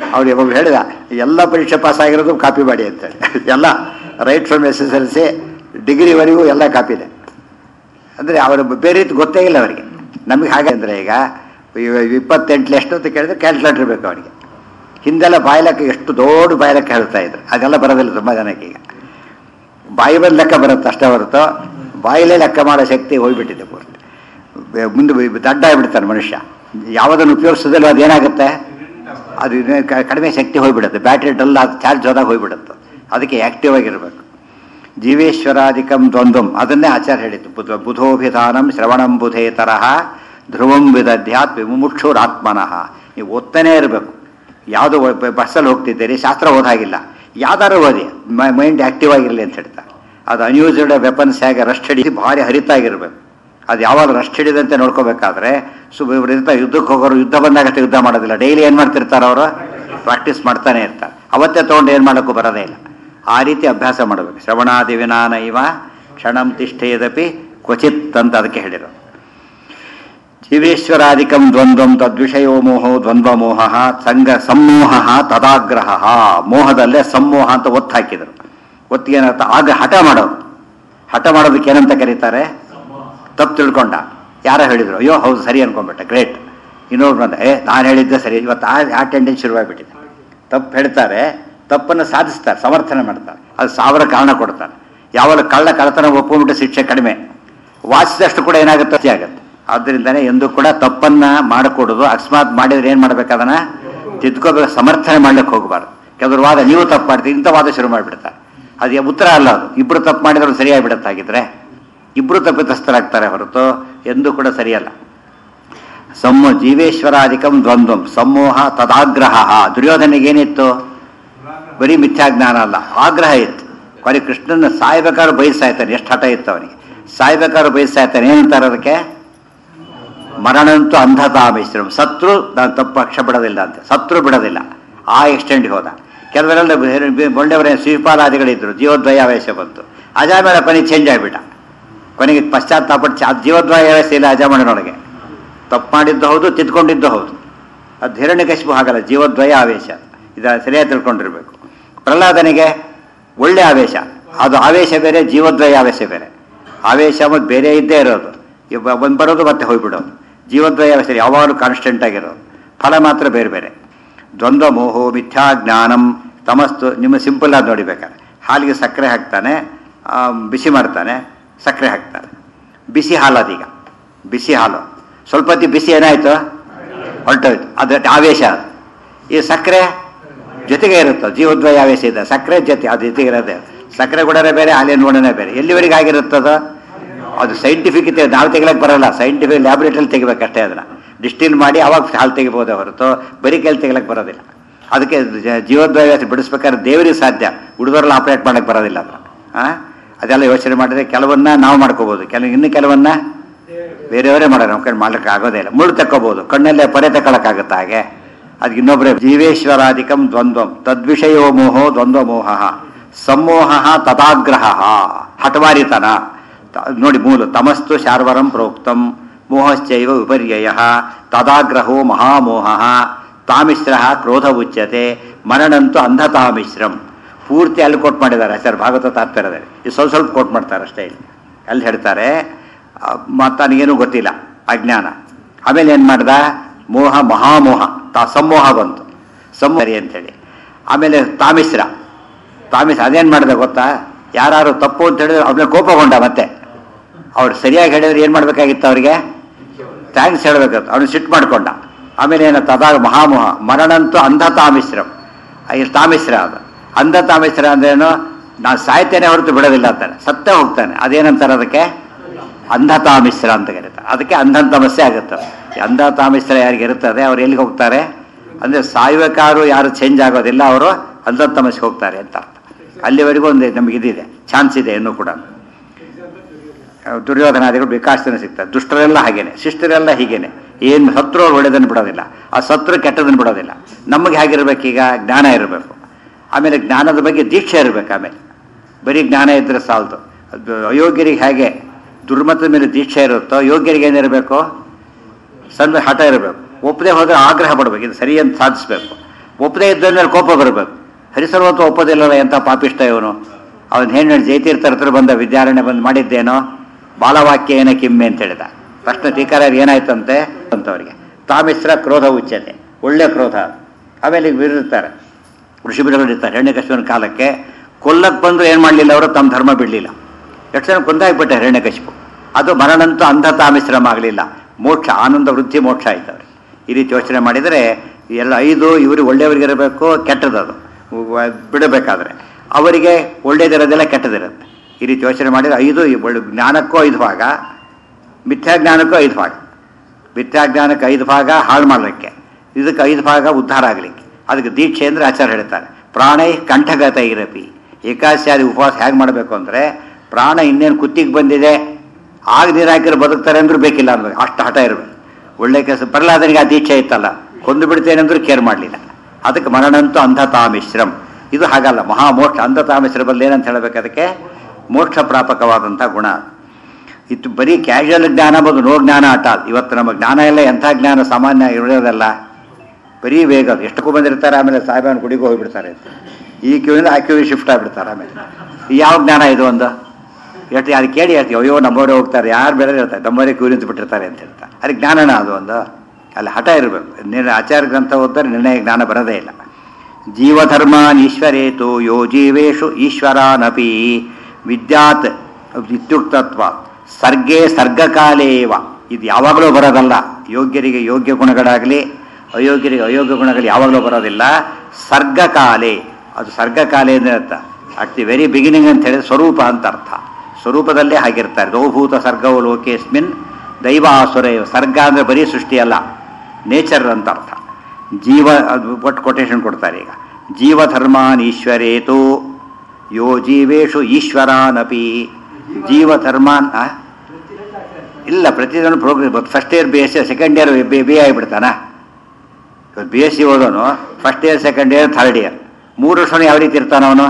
ಅವ್ರು ಯಾವಾಗ ಹೇಳಿದ ಎಲ್ಲ ಪರೀಕ್ಷೆ ಪಾಸ್ ಆಗಿರೋದು ಕಾಪಿ ಮಾಡಿ ಅಂತೇಳಿ ಎಲ್ಲ right from S S L C ಡಿಗ್ರಿವರೆಗೂ ಎಲ್ಲ ಕಾಪಿದೆ ಅಂದರೆ ಅವರು ಬೇರೆ ರೀತಿ ಗೊತ್ತೇ ಇಲ್ಲ ಅವರಿಗೆ ನಮಗೆ ಹಾಗೆ ಅಂದರೆ ಈಗ ಇವ- ಇಪ್ಪತ್ತೆಂಟು ಎಷ್ಟು ಅಂತ ಕೇಳಿದ್ರೆ ಕ್ಯಾಲ್ಕುಲೇಟರ್ ಬೇಕು ಅವರಿಗೆ ಹಿಂದೆಲ್ಲ ಬಾಯ್ಲೆಕ್ಕ ಎಷ್ಟು ದೊಡ್ಡ ಬಾಯ್ಲೆಕ್ಕ ಹೇಳ್ತಾ ಇದ್ರು ಅದೆಲ್ಲ ಬರೋದಿಲ್ಲ ತುಂಬ ಜನಕ್ಕೆ ಈಗ ಬಾಯಿ ಬಂದು ಲೆಕ್ಕ ಬರುತ್ತೆ ಅಷ್ಟೇ ಹೊರತು ಬಾಯಿಲೇ ಲೆಕ್ಕ ಮಾಡೋ ಶಕ್ತಿ ಹೋಗ್ಬಿಟ್ಟಿದೆ ಪೂರ್ತಿ ಬೆ- ಮುಂದೆ ಬ- ದಡ್ಡ ಆಗ್ಬಿಡ್ತಾನೆ ಮನುಷ್ಯ ಯಾವುದನ್ನು ಉಪಯೋಗಿಸೋದಿಲ್ಲ ಅದೇನಾಗುತ್ತೆ ಅದು ಇದು ಕ- ಕಡಿಮೆ ಶಕ್ತಿ ಹೋಗ್ಬಿಡುತ್ತೆ ಬ್ಯಾಟ್ರಿ ಡಲ್ ಅದು ಚಾರ್ಜ್ ಹೋದಾಗ ಹೋಗ್ಬಿಡುತ್ತೆ ಅದಕ್ಕೆ ಆ್ಯಕ್ಟಿವ್ ಆಗಿರಬೇಕು ಜೀವೇಶ್ವರಾಧಿಕಂ ದ್ವಂದ್ವಂ ಅದನ್ನೇ ಆಚಾರ್ಯ ಹೇಳಿದ್ದು ಬುಧ ಬುಧೋಭಿಧಾನಂ ಶ್ರವಣಂ ಬುಧೇ ತರಹ ಧ್ರುವಂ ವಿದಧ್ಯಾತ್ ವಿಮುಕ್ಷುರಾತ್ಮನಃ ನೀವು ಓದ್ತಾನೇ ಇರಬೇಕು ಯಾವುದು ಬಸ್ಸಲ್ಲಿ ಹೋಗ್ತಿದ್ದೀರಿ ಶಾಸ್ತ್ರ ಓದಾಗಿಲ್ಲ ಯಾವ್ದಾರು ಓದಿ ಮೈಂಡ್ ಆ್ಯಕ್ಟಿವ್ ಆಗಿರಲಿ ಅಂತ ಹೇಳ್ತಾರೆ ಅದು ಅನ್ಯೂಸ್ಡ್ ವೆಪನ್ಸ್ ಹೇಗೆ ರಸ್ಟ್ ಹಿಡಿ ಭಾರಿ ಹರಿತಾಗಿರ್ಬೇಕು ಅದು ಯಾವಾಗ ರಸ್ಟ್ ಹಿಡಿದಂತೆ ನೋಡ್ಕೋಬೇಕಾದ್ರೆ ಸು ಇರ್ತಾರೆ ಯುದ್ಧಕ್ಕೆ ಹೋಗೋರು ಯುದ್ಧ ಬಂದಾಗಷ್ಟೇ ಯುದ್ಧ ಮಾಡೋದಿಲ್ಲ ಡೈಲಿ ಏನು ಮಾಡ್ತಿರ್ತಾರೆ ಅವರು ಪ್ರಾಕ್ಟೀಸ್ ಮಾಡ್ತಾನೆ ಇರ್ತಾರೆ ಅವತ್ತೇ ತೊಗೊಂಡು ಏನು ಮಾಡೋಕ್ಕೂ ಬರೋದೇ ಇಲ್ಲ ಆ ರೀತಿ ಅಭ್ಯಾಸ ಮಾಡಬೇಕು ಶ್ರವಣಾದಿ ವಿನಾನ ಇವ ಕ್ಷಣಂ ತಿಷ್ಠೇದಪಿ ಕ್ವಚಿತ್ ಅಂತ ಅದಕ್ಕೆ ಹೇಳಿರೋದು ಜೀವೇಶ್ವರಾಧಿಕಂ ದ್ವಂದ್ವಂ ತದ್ವಿಷಯೋ ಮೋಹೋ ದ್ವಂದ್ವ ಮೋಹ ಸಂಗ ಸಮ್ಮೋಹ ತದಾಗ್ರಹ ಮೋಹದಲ್ಲೇ ಸಮ್ಮೋಹ ಅಂತ ಒತ್ತು ಹಾಕಿದರು ಒತ್ತಿಗೆ ಏನರ್ಥ ಆಗ ಹಠ ಮಾಡೋದು ಹಠ ಮಾಡೋದಕ್ಕೆ ಏನಂತ ಕರೀತಾರೆ ತಪ್ಪು ತಿಳ್ಕೊಂಡ ಯಾರೋ ಹೇಳಿದ್ರು ಅಯ್ಯೋ ಹೌದು ಸರಿ ಅನ್ಕೊಂಡ್ಬಿಟ್ಟೆ ಗ್ರೇಟ್ ಇನ್ನೊಬ್ರು ಬಂದ ಏ ನಾನು ಹೇಳಿದ್ದೆ ಸರಿ ಇವತ್ತು ಆ ಆ ಟೆಂಡೆನ್ಸ್ ಶುರುವಾಗ್ಬಿಟ್ಟಿದೆ ತಪ್ಪು ಹೇಳ್ತಾರೆ ತಪ್ಪನ್ನು ಸಾಧಿಸ್ತಾರೆ ಸಮರ್ಥನೆ ಮಾಡ್ತಾರೆ ಅದು ಸಾವಿರ ಕಾರಣ ಕೊಡ್ತಾರೆ ಯಾವಾಗ ಕಳ್ಳ ಕಳ್ಳತನ ಒಪ್ಕೊಂಡ್ಬಿಟ್ಟು ಶಿಕ್ಷೆ ಕಡಿಮೆ ವಾಚಿಸಿದಷ್ಟು ಕೂಡ ಏನಾಗುತ್ತೆ ಅತಿ ಆಗುತ್ತೆ ಆದ್ದರಿಂದನೇ ಎಂದು ಕೂಡ ತಪ್ಪನ್ನ ಮಾಡಿಕೊಡೋದು ಅಕಸ್ಮಾತ್ ಮಾಡಿದ್ರೆ ಏನು ಮಾಡ್ಬೇಕು ಅದನ್ನ ತಿದ್ಕೋಬೇಕು ಸಮರ್ಥನೆ ಮಾಡ್ಲಿಕ್ಕೆ ಹೋಗಬಾರ್ದು ಕೆಲವರು ವಾದ ನೀವು ತಪ್ಪು ಮಾಡ್ತೀವಿ ಇಂಥ ವಾದ ಶುರು ಮಾಡಿಬಿಡ್ತಾರೆ ಅದು ಉತ್ತರ ಅಲ್ಲ ಅದು ಇಬ್ರು ತಪ್ಪು ಮಾಡಿದ್ರು ಸರಿಯಾಗಿಬಿಡುತ್ತೆ ಹಾಗಿದ್ರೆ ಇಬ್ರು ತಪ್ಪಿತಸ್ಥರಾಗ್ತಾರೆ ಹೊರತು ಎಂದೂ ಕೂಡ ಸರಿಯಲ್ಲ ಸಮ್ಮ ಜೀವೇಶ್ವರಾಧಿಕಂ ದ್ವಂದ್ವಂ ಸಮೋಹ ತದಾಗ್ರಹ ದುರ್ಯೋಧನಿಗೇನಿತ್ತು ಬರೀ ಮಿಥ್ಯಾಜ್ಞಾನ ಅಲ್ಲ ಆಗ್ರಹ ಇತ್ತು ಕೊನೆ ಕೃಷ್ಣನ ಸಾಯ್ಬೇಕಾದ್ರೆ ಬಯಸ್ತಾ ಇರ್ತಾನೆ ಎಷ್ಟು ಹಠ ಇತ್ತು ಅವನಿಗೆ ಸಾಯ್ಬೇಕಾದ್ರೆ ಬಯಸ್ತಾ ಇರ್ತಾನೆ ಏನಂತಾರೆ ಅದಕ್ಕೆ ಮರಣಂತೂ ಅಂಧತಾ ಮಿಶ್ರಂ ಸತ್ರು ನಾನು ತಪ್ಪು ಪಕ್ಷ ಬಿಡೋದಿಲ್ಲ ಅಂತ ಸತ್ರು ಬಿಡೋದಿಲ್ಲ ಆ ಎಕ್ಸ್ಟೆಂಡ್ಗೆ ಹೋದ ಕೆಲವರೆಲ್ಲ ಒಳ್ಳೆಯವರೇ ಶ್ರೀಪಾಲಾದಿಗಳಿದ್ರು ಜೀವದ್ವಯಾವೇಶ ಬಂತು ಅಜಾಮೇಳ ಕೊನೆಗೆ ಚೇಂಜ್ ಆಗಿಬಿಟ್ಟ ಕೊನೆಗೆ ಪಶ್ಚಾತ್ತಾಪಟ್ಟು ಚಾ ಜೀವದ್ವಯಾವೇಶ ಇಲ್ಲ ಅಜಾಮಣನೊಳಗೆ ತಪ್ಪು ಮಾಡಿದ್ದು ಹೌದು ತಿದ್ಕೊಂಡಿದ್ದು ಹೌದು ಅದು ಹಿರಣ್ಯಕಶಿಪು ಹಾಗಲ್ಲ ಜೀವದ್ವಯ ಆವೇಶ ಇದು ಸರಿಯಾಗಿ ತಿಳ್ಕೊಂಡಿರ್ಬೇಕು ಪ್ರಹ್ಲಾದನಿಗೆ ಒಳ್ಳೆ ಆವೇಶ ಅದು ಆವೇಶ ಬೇರೆ ಜೀವದ್ವಯ ಆವೇಶ ಬೇರೆ ಆವೇಶ ಮತ್ತು ಬೇರೆ ಇದ್ದೇ ಇರೋದು ಒಂದು ಬರೋದು ಮತ್ತೆ ಹೋಗ್ಬಿಡೋದು ಜೀವದ್ವಯ ಆವೇಶ ಯಾವಾಗಲೂ ಕಾನ್ಸ್ಟೆಂಟ್ ಆಗಿರೋದು ಫಲ ಮಾತ್ರ ಬೇರೆ ಬೇರೆ ದ್ವಂದ್ವ ಮೋಹೋ ಮಿಥ್ಯಾ ಜ್ಞಾನಂ ತಮಸ್ತು ನಿಮ್ಮ ಸಿಂಪಲ್ ಆಗಿ ನೋಡಿಬೇಕಾದ್ರೆ ಹಾಲಿಗೆ ಸಕ್ಕರೆ ಹಾಕ್ತಾನೆ ಆ, ಬಿಸಿ ಮಾಡ್ತಾನೆ ಸಕ್ಕರೆ ಹಾಕ್ತಾನೆ ಬಿಸಿ ಹಾಲು ಅದೀಗ ಬಿಸಿ ಹಾಲು ಸ್ವಲ್ಪ ಹೊತ್ತಿ ಬಿಸಿ ಏನಾಯ್ತು ಹೊರಟೋಯ್ತು ಅದು ಆವೇಶ ಅದು ಈ ಸಕ್ಕರೆ ಜೊತೆಗೆ ಇರುತ್ತೆ ಜೀವದ್ವಯ ಆವೇಶ ಇದೆ ಸಕ್ಕರೆ ಜೊತೆ ಅದು ಜೊತೆಗೆ ಇರೋದೇ ಸಕ್ಕರೆ ಗುಣನೇ ಬೇರೆ ಹಾಲಿನ ಗುಣನೇ ಬೇರೆ ಎಲ್ಲಿವರೆಗೆ ಆಗಿರುತ್ತದ ಅದು ಸೈಂಟಿಫಿಕ್ ಇದೆ ನಾವು ತೆಗಿಲಕ್ಕೆ ಬರಲ್ಲ ಸೈಂಟಿಫಿಕ್ ಲ್ಯಾಬ್ರೇಟರಿಲಿ ತೆಗಿಬೇಕಷ್ಟೇ ಅದನ್ನ ಡಿಸ್ಟಿಲ್ ಮಾಡಿ ಅವಾಗ ಹಾಲು ತೆಗಿಬೋದೇ ಹೊರತು ಬರೀ ಕೈಲಿ ತೆಗಿಲಕ್ಕೆ ಬರೋದಿಲ್ಲ ಅದಕ್ಕೆ ಜ- ಜೀವದ್ವಯ ಬಿಡಿಸ್ಬೇಕಾದ್ರೆ ದೇವರಿಗೆ ಸಾಧ್ಯ ಹುಡುಗರೆಲ್ಲ ಆಪರೇಟ್ ಮಾಡಕ್ಕೆ ಬರೋದಿಲ್ಲ ಅದನ್ನ ಆ? ಅದೆಲ್ಲ ಯೋಚನೆ ಮಾಡಿದ್ರೆ ಕೆಲವನ್ನ ನಾವು ಮಾಡ್ಕೋಬೋದು ಕೆಲ ಇನ್ನು ಕೆಲವನ್ನ ಬೇರೆಯವರೇ ಮಾಡೋರು ನಮ್ಮ ಕೈ ಮಾಡ್ಲಿಕ್ಕೆ ಆಗೋದೇ ಇಲ್ಲ ಮುಳ್ಳು ತಕ್ಕೋಬಹುದು ಕಣ್ಣಲ್ಲೇ ಪರೆ ತಗೊಳಕ್ಕಾಗತ್ತಾ ಹಾಗೆ ಅದಕ್ಕೆ ಇನ್ನೊಬ್ಬರೇ ಜೀವೇಶ್ವರಾಧಿಕಂ ದ್ವಂದ್ವಂ ತದ್ವಿಷಯೋ ಮೋಹೋ ದ್ವಂದ್ವ ಮೋಹ ಸಮೋಹ ತದಾಗ್ರಹ ಹಠವಾರಿತನ ತ- ನೋಡಿ ಮೂಲ ತಮಸ್ತು ಶಾರ್ವರಂ ಪ್ರೋಕ್ತಂ ಮೋಹಶ್ಚೈವ ವಿಪರ್ಯಯ ತದಾಗ್ರಹೋ ಮಹಾಮೋಹ ತಾಮಿಶ್ರ ಕ್ರೋಧ ಉಚ್ಯತೆ ಮರಣಂತೂ ಅಂಧತಾಮಿಶ್ರಂ ಪೂರ್ತಿ ಅಲ್ಲಿ ಕೋಟ್ ಮಾಡಿದ್ದಾರೆ ಸರ್ ಭಾಗವತ ತಾತ್ಪರ್ಯದಲ್ಲಿ ಇದು ಸ್ವಲ್ಪ ಸ್ವಲ್ಪ ಕೋಟ್ ಮಾಡ್ತಾರೆ ಅಷ್ಟೇ ಇಲ್ಲಿ ಅಲ್ಲಿ ಹೇಳ್ತಾರೆ ಮತ್ತು ನನಗೇನು ಗೊತ್ತಿಲ್ಲ ಅಜ್ಞಾನ ಆಮೇಲೆ ಏನು ಮಾಡ್ದ ಮೋಹ ಮಹಾಮೋಹ ತಾ ಸಮೋಹ ಬಂತು ಸರಿ ಅಂತೇಳಿ ಆಮೇಲೆ ತಾಮಿಶ್ರ ತಾಮಿಶ್ರ ಅದೇನು ಮಾಡಿದೆ ಗೊತ್ತಾ ಯಾರು ತಪ್ಪು ಅಂತ ಹೇಳಿದ್ರೆ ಅವ್ರ ಮೇಲೆ ಕೋಪಗೊಂಡ ಮತ್ತೆ ಅವ್ರು ಸರಿಯಾಗಿ ಹೇಳಿದ್ರೆ ಏನು ಮಾಡಬೇಕಾಗಿತ್ತು ಅವರಿಗೆ ಥ್ಯಾಂಕ್ಸ್ ಹೇಳಬೇಕಾಗಿತ್ತು ಅವನು ಸಿಟ್ಟು ಮಾಡ್ಕೊಂಡ ಆಮೇಲೆ ಏನು ತದಾಗ ಮಹಾಮೋಹ ಮರಣಂತೂ ಅಂಧ ತಾಮಿಶ್ರಂ ಇಲ್ಲಿ ತಾಮಿಶ್ರ ಅದು ಅಂಧ ತಾಮಿಶ್ರ ಅಂದ್ರೇನು ನಾನು ಸಾಯ್ತೇನೆ ಹೊರತು ಬಿಡೋದಿಲ್ಲ ಅಂತಾನೆ ಸತ್ತೇ ಹೋಗ್ತಾನೆ ಅದೇನಂತಾರೆ ಅದಕ್ಕೆ ಅಂಧತಾಮಿಶ್ರ ಅಂತ ಕರೀತಾರೆ ಅದಕ್ಕೆ ಅಂಧಂತಮಸ್ಯೆ ಆಗುತ್ತೆ ಈ ಅಂಧತಾಮಿಶ್ರ ಯಾರಿಗೆ ಇರ್ತದೆ ಅವ್ರು ಎಲ್ಲಿಗೆ ಹೋಗ್ತಾರೆ ಅಂದರೆ ಸಾಯ್ಬೇಕಾದ್ರು ಯಾರು ಚೇಂಜ್ ಆಗೋದಿಲ್ಲ ಅವರು ಅಂಧತಮಸ್ಗೆ ಹೋಗ್ತಾರೆ ಅಂತ ಅರ್ಥ ಅಲ್ಲಿವರೆಗೂ ಒಂದು ನಮಗೆ ಇದಿದೆ ಚಾನ್ಸ್ ಇದೆ ಇನ್ನೂ ಕೂಡ ದುರ್ಯೋಧನಾದಿಗಳು ವಿಕಾಸನ ಸಿಗ್ತದೆ ದುಷ್ಟರೆಲ್ಲ ಹಾಗೇನೆ ಶಿಷ್ಟರೆಲ್ಲ ಹೀಗೇನೆ ಏನು ಸತ್ರು ಅವ್ರು ಒಳ್ಳೆದನ್ನು ಬಿಡೋದಿಲ್ಲ ಆ ಸತ್ರು ಕೆಟ್ಟದನ್ನು ಬಿಡೋದಿಲ್ಲ ನಮಗೆ ಹೇಗಿರ್ಬೇಕೀಗ ಜ್ಞಾನ ಇರಬೇಕು ಆಮೇಲೆ ಜ್ಞಾನದ ಬಗ್ಗೆ ದೀಕ್ಷೆ ಇರಬೇಕು ಆಮೇಲೆ ಬರೀ ಜ್ಞಾನ ಇದ್ರೆ ಸಾಲದು ಅದು ಅಯೋಗ್ಯರಿಗೆ ಹೇಗೆ ದುರ್ಮತದ ಮೇಲೆ ದೀಕ್ಷೆ ಇರುತ್ತೋ ಯೋಗ್ಯರಿಗೆ ಏನಿರಬೇಕು ಸಣ್ಣ ಹಠ ಇರಬೇಕು ಒಪ್ಪದೆ ಹೋದರೆ ಆಗ್ರಹ ಪಡಬೇಕು ಇದು ಸರಿ ಅಂತ ಸಾಧಿಸ್ಬೇಕು ಒಪ್ಪದೇ ಇದ್ದ ಕೋಪ ಬರಬೇಕು ಹರಿಸರ್ವತ್ವ ಒಪ್ಪೋದಿಲ್ಲಲ್ಲ ಎಂಥ ಪಾಪಿಷ್ಟ ಇವನು ಅವನ ಹೆಣ್ಣು ಜಯತೀರ್ಥರ ಹತ್ರ ಬಂದ ವಿದ್ಯಾರಣ್ಯ ಬಂದು ಮಾಡಿದ್ದೇನೋ ಬಾಲವಾಕ್ಯ ಏನ ಕಿಮ್ಮೆ ಅಂತ ಹೇಳಿದ ತಕ್ಷಣ ಟೀಕಾರ ಏನಾಯ್ತಂತೆ ಅಂತವರಿಗೆ ತಾಮಿಶ್ರ ಕ್ರೋಧ ಉಚ್ಯತೆ ಒಳ್ಳೆ ಕ್ರೋಧ ಅದು. ಆಮೇಲೆ ಈಗ ವಿರುತ್ತಾರೆ ಋಷಿಬಿಡಗಳು ಇರ್ತಾರೆ ಹಿರಣ್ಯಕಶಿಪನ ಕಾಲಕ್ಕೆ ಕೊಲ್ಲಕ್ಕೆ ಬಂದರೂ ಏನು ಮಾಡಲಿಲ್ಲ ಅವರು ತಮ್ಮ ಧರ್ಮ ಬಿಡಲಿಲ್ಲ ಎಷ್ಟು ಜನ ಕೊಂದಾಗ್ಬಿಟ್ಟೆ ಹಿರಣ್ಯಕಶಿಪು ಅದು ಮರಣಂತೂ ಅಂಧತಾ ಮಿಶ್ರಮ ಆಗಲಿಲ್ಲ ಮೋಕ್ಷ ಆನಂದ ವೃದ್ಧಿ ಮೋಕ್ಷ ಆಯ್ತು ಅವ್ರಿಗೆ ಈ ರೀತಿ ಯೋಚನೆ ಮಾಡಿದರೆ ಎಲ್ಲ ಐದು ಇವರು ಒಳ್ಳೆಯವರಿಗಿರಬೇಕು ಕೆಟ್ಟದದು ವ- ಬಿಡಬೇಕಾದ್ರೆ ಅವರಿಗೆ ಒಳ್ಳೇದಿರೋದೆಲ್ಲ ಕೆಟ್ಟದಿರುತ್ತೆ ಈ ರೀತಿ ಯೋಚನೆ ಮಾಡಿದರೆ ಐದು ಈ ಒಳ್ಳೆ ಜ್ಞಾನಕ್ಕೂ ಐದು ಭಾಗ ಮಿಥ್ಯಾಜ್ಞಾನಕ್ಕೂ ಐದು ಭಾಗ ಮಿಥ್ಯಾಜ್ಞಾನಕ್ಕೆ ಐದು ಭಾಗ ಹಾಳು ಮಾಡಲಿಕ್ಕೆ ಇದಕ್ಕೆ ಐದು ಭಾಗ ಉದ್ಧಾರ ಆಗಲಿಕ್ಕೆ ಅದಕ್ಕೆ ದೀಕ್ಷೆ ಅಂದರೆ ಆಚಾರ ಹೇಳ್ತಾರೆ ಪ್ರಾಣೈ ಕಂಠಗತ ಇರಪಿ ಏಕಾಸ್ಯಾದಿ ಉಪವಾಸ ಹೇಗೆ ಮಾಡಬೇಕು ಅಂದರೆ ಪ್ರಾಣ ಇನ್ನೇನು ಕುತ್ತಿಗೆ ಬಂದಿದೆ ಆಗ ನೀರು ಹಾಕಿದ್ರೆ ಬದುಕ್ತಾರೆ ಅಂದ್ರೂ ಬೇಕಿಲ್ಲ ಅನ್ಬೇಕು ಅಷ್ಟು ಹಠ ಇರಬೇಕು ಒಳ್ಳೆ ಕೆಲಸ ಪ್ರಹ್ಲಾದನಿಗೆ ಆ ದೀಕ್ಷೆ ಇತ್ತಲ್ಲ ಕೊಂದು ಬಿಡ್ತೇನೆ ಅಂದ್ರೂ ಕೇರ್ ಮಾಡಲಿಲ್ಲ ಅದಕ್ಕೆ ಮರಣಂತೂ ಅಂಧತಾಮಿಶ್ರಂ ಇದು ಹಾಗಲ್ಲ ಮಹಾಮೋಕ್ಷ ಅಂಧತಾಮಿಶ್ರಮಲ್ಲಿ ಏನಂತ ಹೇಳಬೇಕು ಅದಕ್ಕೆ ಮೋಕ್ಷ ಪ್ರಾಪಕವಾದಂಥ ಗುಣ ಇದು ಬರೀ ಕ್ಯಾಶುವಲ್ ಜ್ಞಾನ ಬಂದು ನೋ ಜ್ಞಾನ ಆಟ ಅಲ್ಲ. ಇವತ್ತು ನಮ್ಮ ಜ್ಞಾನ ಎಲ್ಲ ಎಂಥ ಜ್ಞಾನ ಸಾಮಾನ್ಯ ಇರೋದಲ್ಲ ಬರೀ ವೇಗ ಅದು ಎಷ್ಟಕ್ಕೂ ಬಂದಿರ್ತಾರೆ ಆಮೇಲೆ ಸಾಹೇಬನ ಗುಡಿಗೆ ಹೋಗ್ಬಿಡ್ತಾರೆ ಈ ಕ್ಯೂವಿಂದ ಆ ಕ್ಯೂವಿಗೆ ಶಿಫ್ಟ್ ಆಗಿಬಿಡ್ತಾರೆ ಆಮೇಲೆ ಈ ಯಾವ ಜ್ಞಾನ ಇದು ಒಂದು ಎಷ್ಟು ಯಾರು ಕೇಳಿ ಹೇಳ್ತೀವಿ ಅಯ್ಯೋ ನಮ್ಮವರೇ ಹೋಗ್ತಾರೆ ಯಾರು ಬೇರೆ ಹೇಳ್ತಾರೆ ನಮ್ಮವರೇ ಕ್ಯೂ ನಿಂತು ಬಿಟ್ಟಿರ್ತಾರೆ ಅಂತ ಹೇಳ್ತಾರೆ ಅದಕ್ಕೆ ಜ್ಞಾನನ ಅದು ಒಂದು ಅಲ್ಲಿ ಹಠ ಇರಬೇಕು ನಿನ್ನ ಆಚಾರ ಗ್ರಂಥ ಓದಿದ್ರೆ ನಿರ್ಣಯ ಜ್ಞಾನ ಬರೋದೇ ಇಲ್ಲ ಜೀವಧರ್ಮಾನ್ ಈಶ್ವರೇತು ಯೋ ಜೀವೇಶು ಈಶ್ವರಾನಪಿ ವಿದ್ಯಾತ್ ಇತ್ಯುಕ್ತತ್ವ ಸರ್ಗೇ ಸರ್ಗಕಾಲೇವ ಇದು ಯಾವಾಗಲೂ ಬರೋದಲ್ಲ ಯೋಗ್ಯರಿಗೆ ಯೋಗ್ಯ ಗುಣಗಳಾಗಲಿ ಅಯೋಗ್ಯರಿಗೆ ಅಯೋಗ್ಯ ಗುಣಗಳು ಯಾವಾಗಲೂ ಬರೋದಿಲ್ಲ ಸರ್ಗಕಾಲೆ ಅದು ಸರ್ಗಕಾಲೆ ಅಂದ್ರೆ ಅರ್ಥ ಅಟ್ ದಿ ವೆರಿ ಬಿಗಿನಿಂಗ್ ಅಂತ ಹೇಳಿದ್ರೆ ಸ್ವರೂಪ ಅಂತ ಅರ್ಥ ಸ್ವರೂಪದಲ್ಲೇ ಹಾಗಿರ್ತಾರೆ ದೌಭೂತ ಸರ್ಗವು ಲೋಕೇಸ್ಮಿನ್ ದೈವ ಆಸುರ ಸರ್ಗ ಅಂದರೆ ಬರೀ ಸೃಷ್ಟಿ ಅಲ್ಲ ನೇಚರ್ ಅಂತ ಅರ್ಥ ಜೀವ ಅದು ಒಟ್ಟು ಕೊಟೇಶನ್ ಕೊಡ್ತಾರೆ ಈಗ ಜೀವಧರ್ಮಾನ್ ಈಶ್ವರೇತು ಯೋ ಜೀವೇಶು ಈಶ್ವರಾನಪಿ ಜೀವಧರ್ಮಾನ್ ಆ? ಇಲ್ಲ ಪ್ರತಿದಿನ progress first year B S C second year B B A ಆಗಿಬಿಡ್ತಾನ ಬಿ ಎಸ್ ಸಿ ಓದೋನು first year second year third year ಮೂರು ವರ್ಷ ಯಾವ ರೀತಿ ಇರ್ತಾನ ಅವನು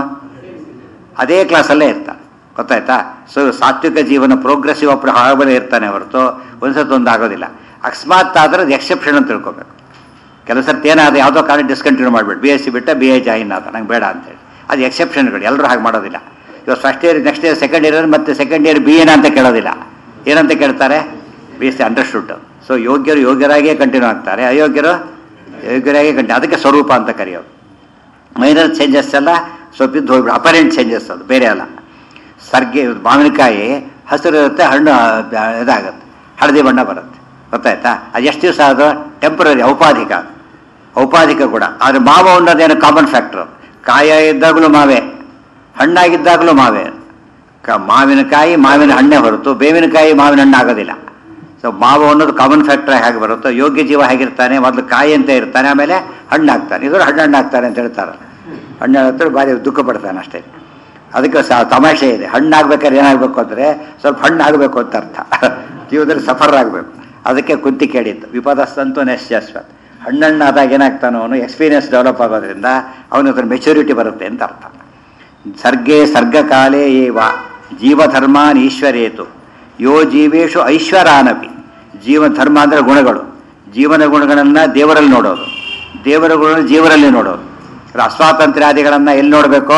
ಅದೇ ಕ್ಲಾಸಲ್ಲೇ ಇರ್ತಾನೆ ಗೊತ್ತಾಯ್ತಾ ಸೊ ಸಾತ್ವಿಕ ಜೀವನ ಪ್ರೋಗ್ರೆಸಿವ್ ಅಪ್ರ ಆಗಬಲೇ ಇರ್ತಾನೆ ಹೊರತು ಒಂದ್ಸತಿ ಒಂದು ಆಗೋದಿಲ್ಲ ಅಕಸ್ಮಾತ್ ಆದ್ರೆ ಅದು ಎಕ್ಸೆಪ್ಷನ್ ಅಂತ ತಿಳ್ಕೊಬೇಕು ಕೆಲವು ಸರ್ತಿ ಏನಾದ್ರೆ ಯಾವುದೋ ಕಾರಣ ಡಿಸ್ಕಂಟಿನ್ಯೂ ಮಾಡಿಬಿಟ್ಟು ಬಿ ಎಸ್ ಸಿ ಬಿಟ್ಟ ಬಿ ಎ ಜಾಯಿನ್ ಆದ ನಂಗೆ ಬೇಡ ಅಂತೇಳಿ ಅದು ಎಕ್ಸೆಪ್ಷನ್ಗಳು ಎಲ್ಲರೂ ಹಾಗೆ ಮಾಡೋದಿಲ್ಲ ಇವಾಗ first year next year second year ಮತ್ತೆ ಸೆಕೆಂಡ್ ಇಯರ್ ಬಿ ಎನ ಅಂತ ಕೇಳೋದಿಲ್ಲ ಏನಂತ ಕೇಳ್ತಾರೆ B S C understood so ಯೋಗ್ಯರು ಯೋಗ್ಯರಾಗಿಯೇ ಕಂಟಿನ್ಯೂ ಆಗ್ತಾರೆ ಅಯೋಗ್ಯರು ಯೋಗ್ಯರಾಗಿಯೇ ಕಂಟಿನ್ಯೂ ಅದಕ್ಕೆ ಸ್ವರೂಪ ಅಂತ ಕರೆಯೋದು ಮೈನರ್ ಚೇಂಜಸ್ ಎಲ್ಲ ಸ್ವಲ್ಪ ಇದ್ದು ಹೋಗ್ಬಿಡು ಅಪರೆಂಟ್ ಚೇಂಜಸ್ ಅದು ಬೇರೆ ಅಲ್ಲ ಸರ್ಗೆ ಮಾವಿನಕಾಯಿ ಹಸಿರು ಇರುತ್ತೆ ಹಣ್ಣು ಆ, ಇದಾಗುತ್ತೆ ಹಳದಿ ಬಣ್ಣ ಬರುತ್ತೆ ಗೊತ್ತಾಯ್ತಾ ಅದು ಎಷ್ಟು ದಿವಸ ಅದು ಟೆಂಪರರಿ ಔಪಾಧಿಕ ಅದು. ಔಪಾಧಿಕ ಕೂಡ ಆದರೆ ಮಾವ ಅನ್ನೋದೇನು ಕಾಮನ್ ಫ್ಯಾಕ್ಟ್ರು ಕಾಯ ಇದ್ದಾಗಲೂ ಮಾವೇ ಹಣ್ಣಾಗಿದ್ದಾಗಲೂ ಮಾವೇ ಕ ಮಾವಿನಕಾಯಿ ಮಾವಿನ ಹಣ್ಣೇ ಹೊರತು ಬೇವಿನಕಾಯಿ ಮಾವಿನ ಹಣ್ಣು ಆಗೋದಿಲ್ಲ ಸೊ ಮಾವು ಅನ್ನೋದು ಕಾಮನ್ ಫ್ಯಾಕ್ಟರ್ ಹೇಗೆ ಬರುತ್ತೋ ಯೋಗ್ಯ ಜೀವ ಹೇಗಿರ್ತಾನೆ ಮೊದಲು ಕಾಯಿ ಅಂತ ಇರ್ತಾನೆ ಆಮೇಲೆ ಹಣ್ಣಾಗ್ತಾನೆ ಇದ್ರ ಹಣ್ಣು ಹಣ್ಣಾಗ್ತಾನೆ ಅಂತ ಹೇಳ್ತಾರೆ ಹಣ್ಣು ಹತ್ರ ಭಾರಿ ದುಃಖ ಪಡ್ತಾನೆ ಅಷ್ಟೇ ಅದಕ್ಕೆ ಸಹ ತಮಾಷೆ ಇದೆ ಹಣ್ಣಾಗ್ಬೇಕಾದ್ರೆ ಏನಾಗಬೇಕು ಅಂದರೆ ಸ್ವಲ್ಪ ಹಣ್ಣು ಆಗಬೇಕು ಅಂತ ಅರ್ಥ ಜೀವನದಲ್ಲಿ ಸಫರ್ ಆಗಬೇಕು ಅದಕ್ಕೆ ಕುಂತಿ ಕೇಳಿದ್ದು ವಿಪದಸ್ತಂತೂ ನೆಶ್ಶಾಶ್ವತ್ ಹಣ್ಣಣ್ಣಾದಾಗ ಏನಾಗ್ತಾನೋ ಅವನು ಎಕ್ಸ್ಪೀರಿಯನ್ಸ್ ಡೆವಲಪ್ ಆಗೋದ್ರಿಂದ ಅವನ ಹತ್ರ ಮೆಚುರಿಟಿ ಬರುತ್ತೆ ಅಂತ ಅರ್ಥ ಸರ್ಗೇ ಸರ್ಗಕಾಲೇ ಏವ ಜೀವಧರ್ಮಾನ್ ಈಶ್ವರೇತು ಯೋ ಜೀವೇಶು ಐಶ್ವರಾನಪಿ ಜೀವ ಧರ್ಮ ಅಂದರೆ ಗುಣಗಳು ಜೀವನ ಗುಣಗಳನ್ನು ದೇವರಲ್ಲಿ ನೋಡೋದು ದೇವರ ಗುಣಗಳನ್ನು ಜೀವರಲ್ಲಿ ನೋಡೋದು ಅಸ್ವಾತಂತ್ರ್ಯಾದಿಗಳನ್ನು ಎಲ್ಲಿ ನೋಡಬೇಕು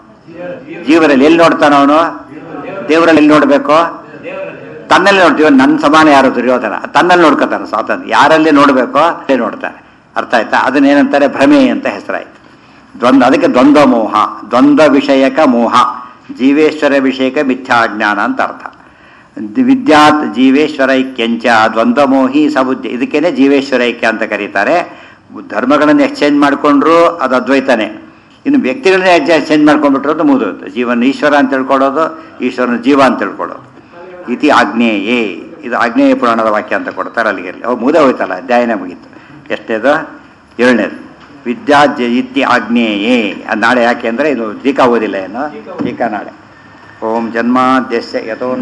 ಜೀವರಲ್ಲಿ ಎಲ್ಲಿ ನೋಡ್ತಾನ ಅವನು ದೇವರಲ್ಲಿ ಎಲ್ಲಿ ನೋಡಬೇಕು ತನ್ನಲ್ಲಿ ನೋಡ್ತೀವಿ ನನ್ನ ಸಮಾನ ಯಾರು ದುರ್ಯೋಧನ ತನ್ನಲ್ಲಿ ನೋಡ್ಕೊತಾನೆ ಸ್ವಾತಂತ್ರ್ಯ ಯಾರಲ್ಲಿ ನೋಡಬೇಕೋ ಅಲ್ಲೇ ನೋಡ್ತಾನೆ ಅರ್ಥ ಆಯ್ತಾ ಅದನ್ನೇನಂತಾರೆ ಭ್ರಮೆ ಅಂತ ಹೆಸರಾಯ್ತು ದ್ವಂದ್ವ ಅದಕ್ಕೆ ದ್ವಂದ್ವ ಮೋಹ ದ್ವಂದ್ವ ವಿಷಯಕ ಮೋಹ ಜೀವೇಶ್ವರ ವಿಷಯಕ ಮಿಥ್ಯಾಜ್ಞಾನ ಅಂತ ಅರ್ಥ ದಿ- ವಿದ್ಯಾತ್ ಜೀವೇಶ್ವರೈಕ್ಯಂಚ ದ್ವಂದ್ವಮೋಹಿ ಸಬುದ್ಧಿ ಇದಕ್ಕೇನೆ ಜೀವೇಶ್ವರೈಕ್ಯ ಅಂತ ಕರೀತಾರೆ ಧರ್ಮಗಳನ್ನು ಎಕ್ಸ್ಚೇಂಜ್ ಮಾಡಿಕೊಂಡ್ರು ಅದು ಅದ್ವೈತನೇ ಇನ್ನು ವ್ಯಕ್ತಿಗಳನ್ನೇ ಎಕ್ಸ್ಚೇಂಜ್ ಮಾಡ್ಕೊಂಡ್ಬಿಟ್ರದ್ದು ಮುಗಿದೋಯ್ತು ಜೀವನ ಈಶ್ವರ ಅಂತ ತಿಳ್ಕೊಳ್ಳೋದು ಈಶ್ವರನ ಜೀವ ಅಂತ ತಿಳ್ಕೊಳ್ಳೋದು ಇತಿ ಆಗ್ನೇಯೇ ಇದು ಆಗ್ನೇಯ ಪುರಾಣದ ವಾಕ್ಯ ಅಂತ ಕೊಡ್ತಾರೆ ಅಲ್ಲಿಗೆ ಅವು ಮುಗಿದೇ ಹೋಯ್ತಲ್ಲ ಅಧ್ಯಾಯನೇ ಮುಗೀತು ಎಷ್ಟೇದು ಏಳನೇದು ವಿದ್ಯಾ ಜ ಇತಿ ಆಗ್ನೇಯೇ ಅದು ನಾಳೆ ಯಾಕೆ ಅಂದರೆ ಇದು ಟೀಕಾ ಓದಿಲ್ಲ ಏನು ಟೀಕಾ ನಾಳೆ ಓಂ ಜನ್ಮಾದ್ಯಸ್ಯ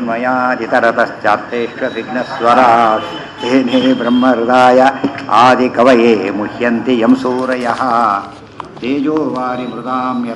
ಯಥೋನ್ಮಯಾಧಿತರತಶ್ಚಾತ್ತೇಶ್ವ ವಿಘ್ನಸ್ವರಾಟ್ ತೇನೇ ಬ್ರಹ್ಮಹೃದಾಯ ಆದಿಕವಯೇ ಮುಹ್ಯಂತಿ ಯಂ ಸೂರಯಃ ತೇಜೋವಾರಿ ಮೃದಾಂ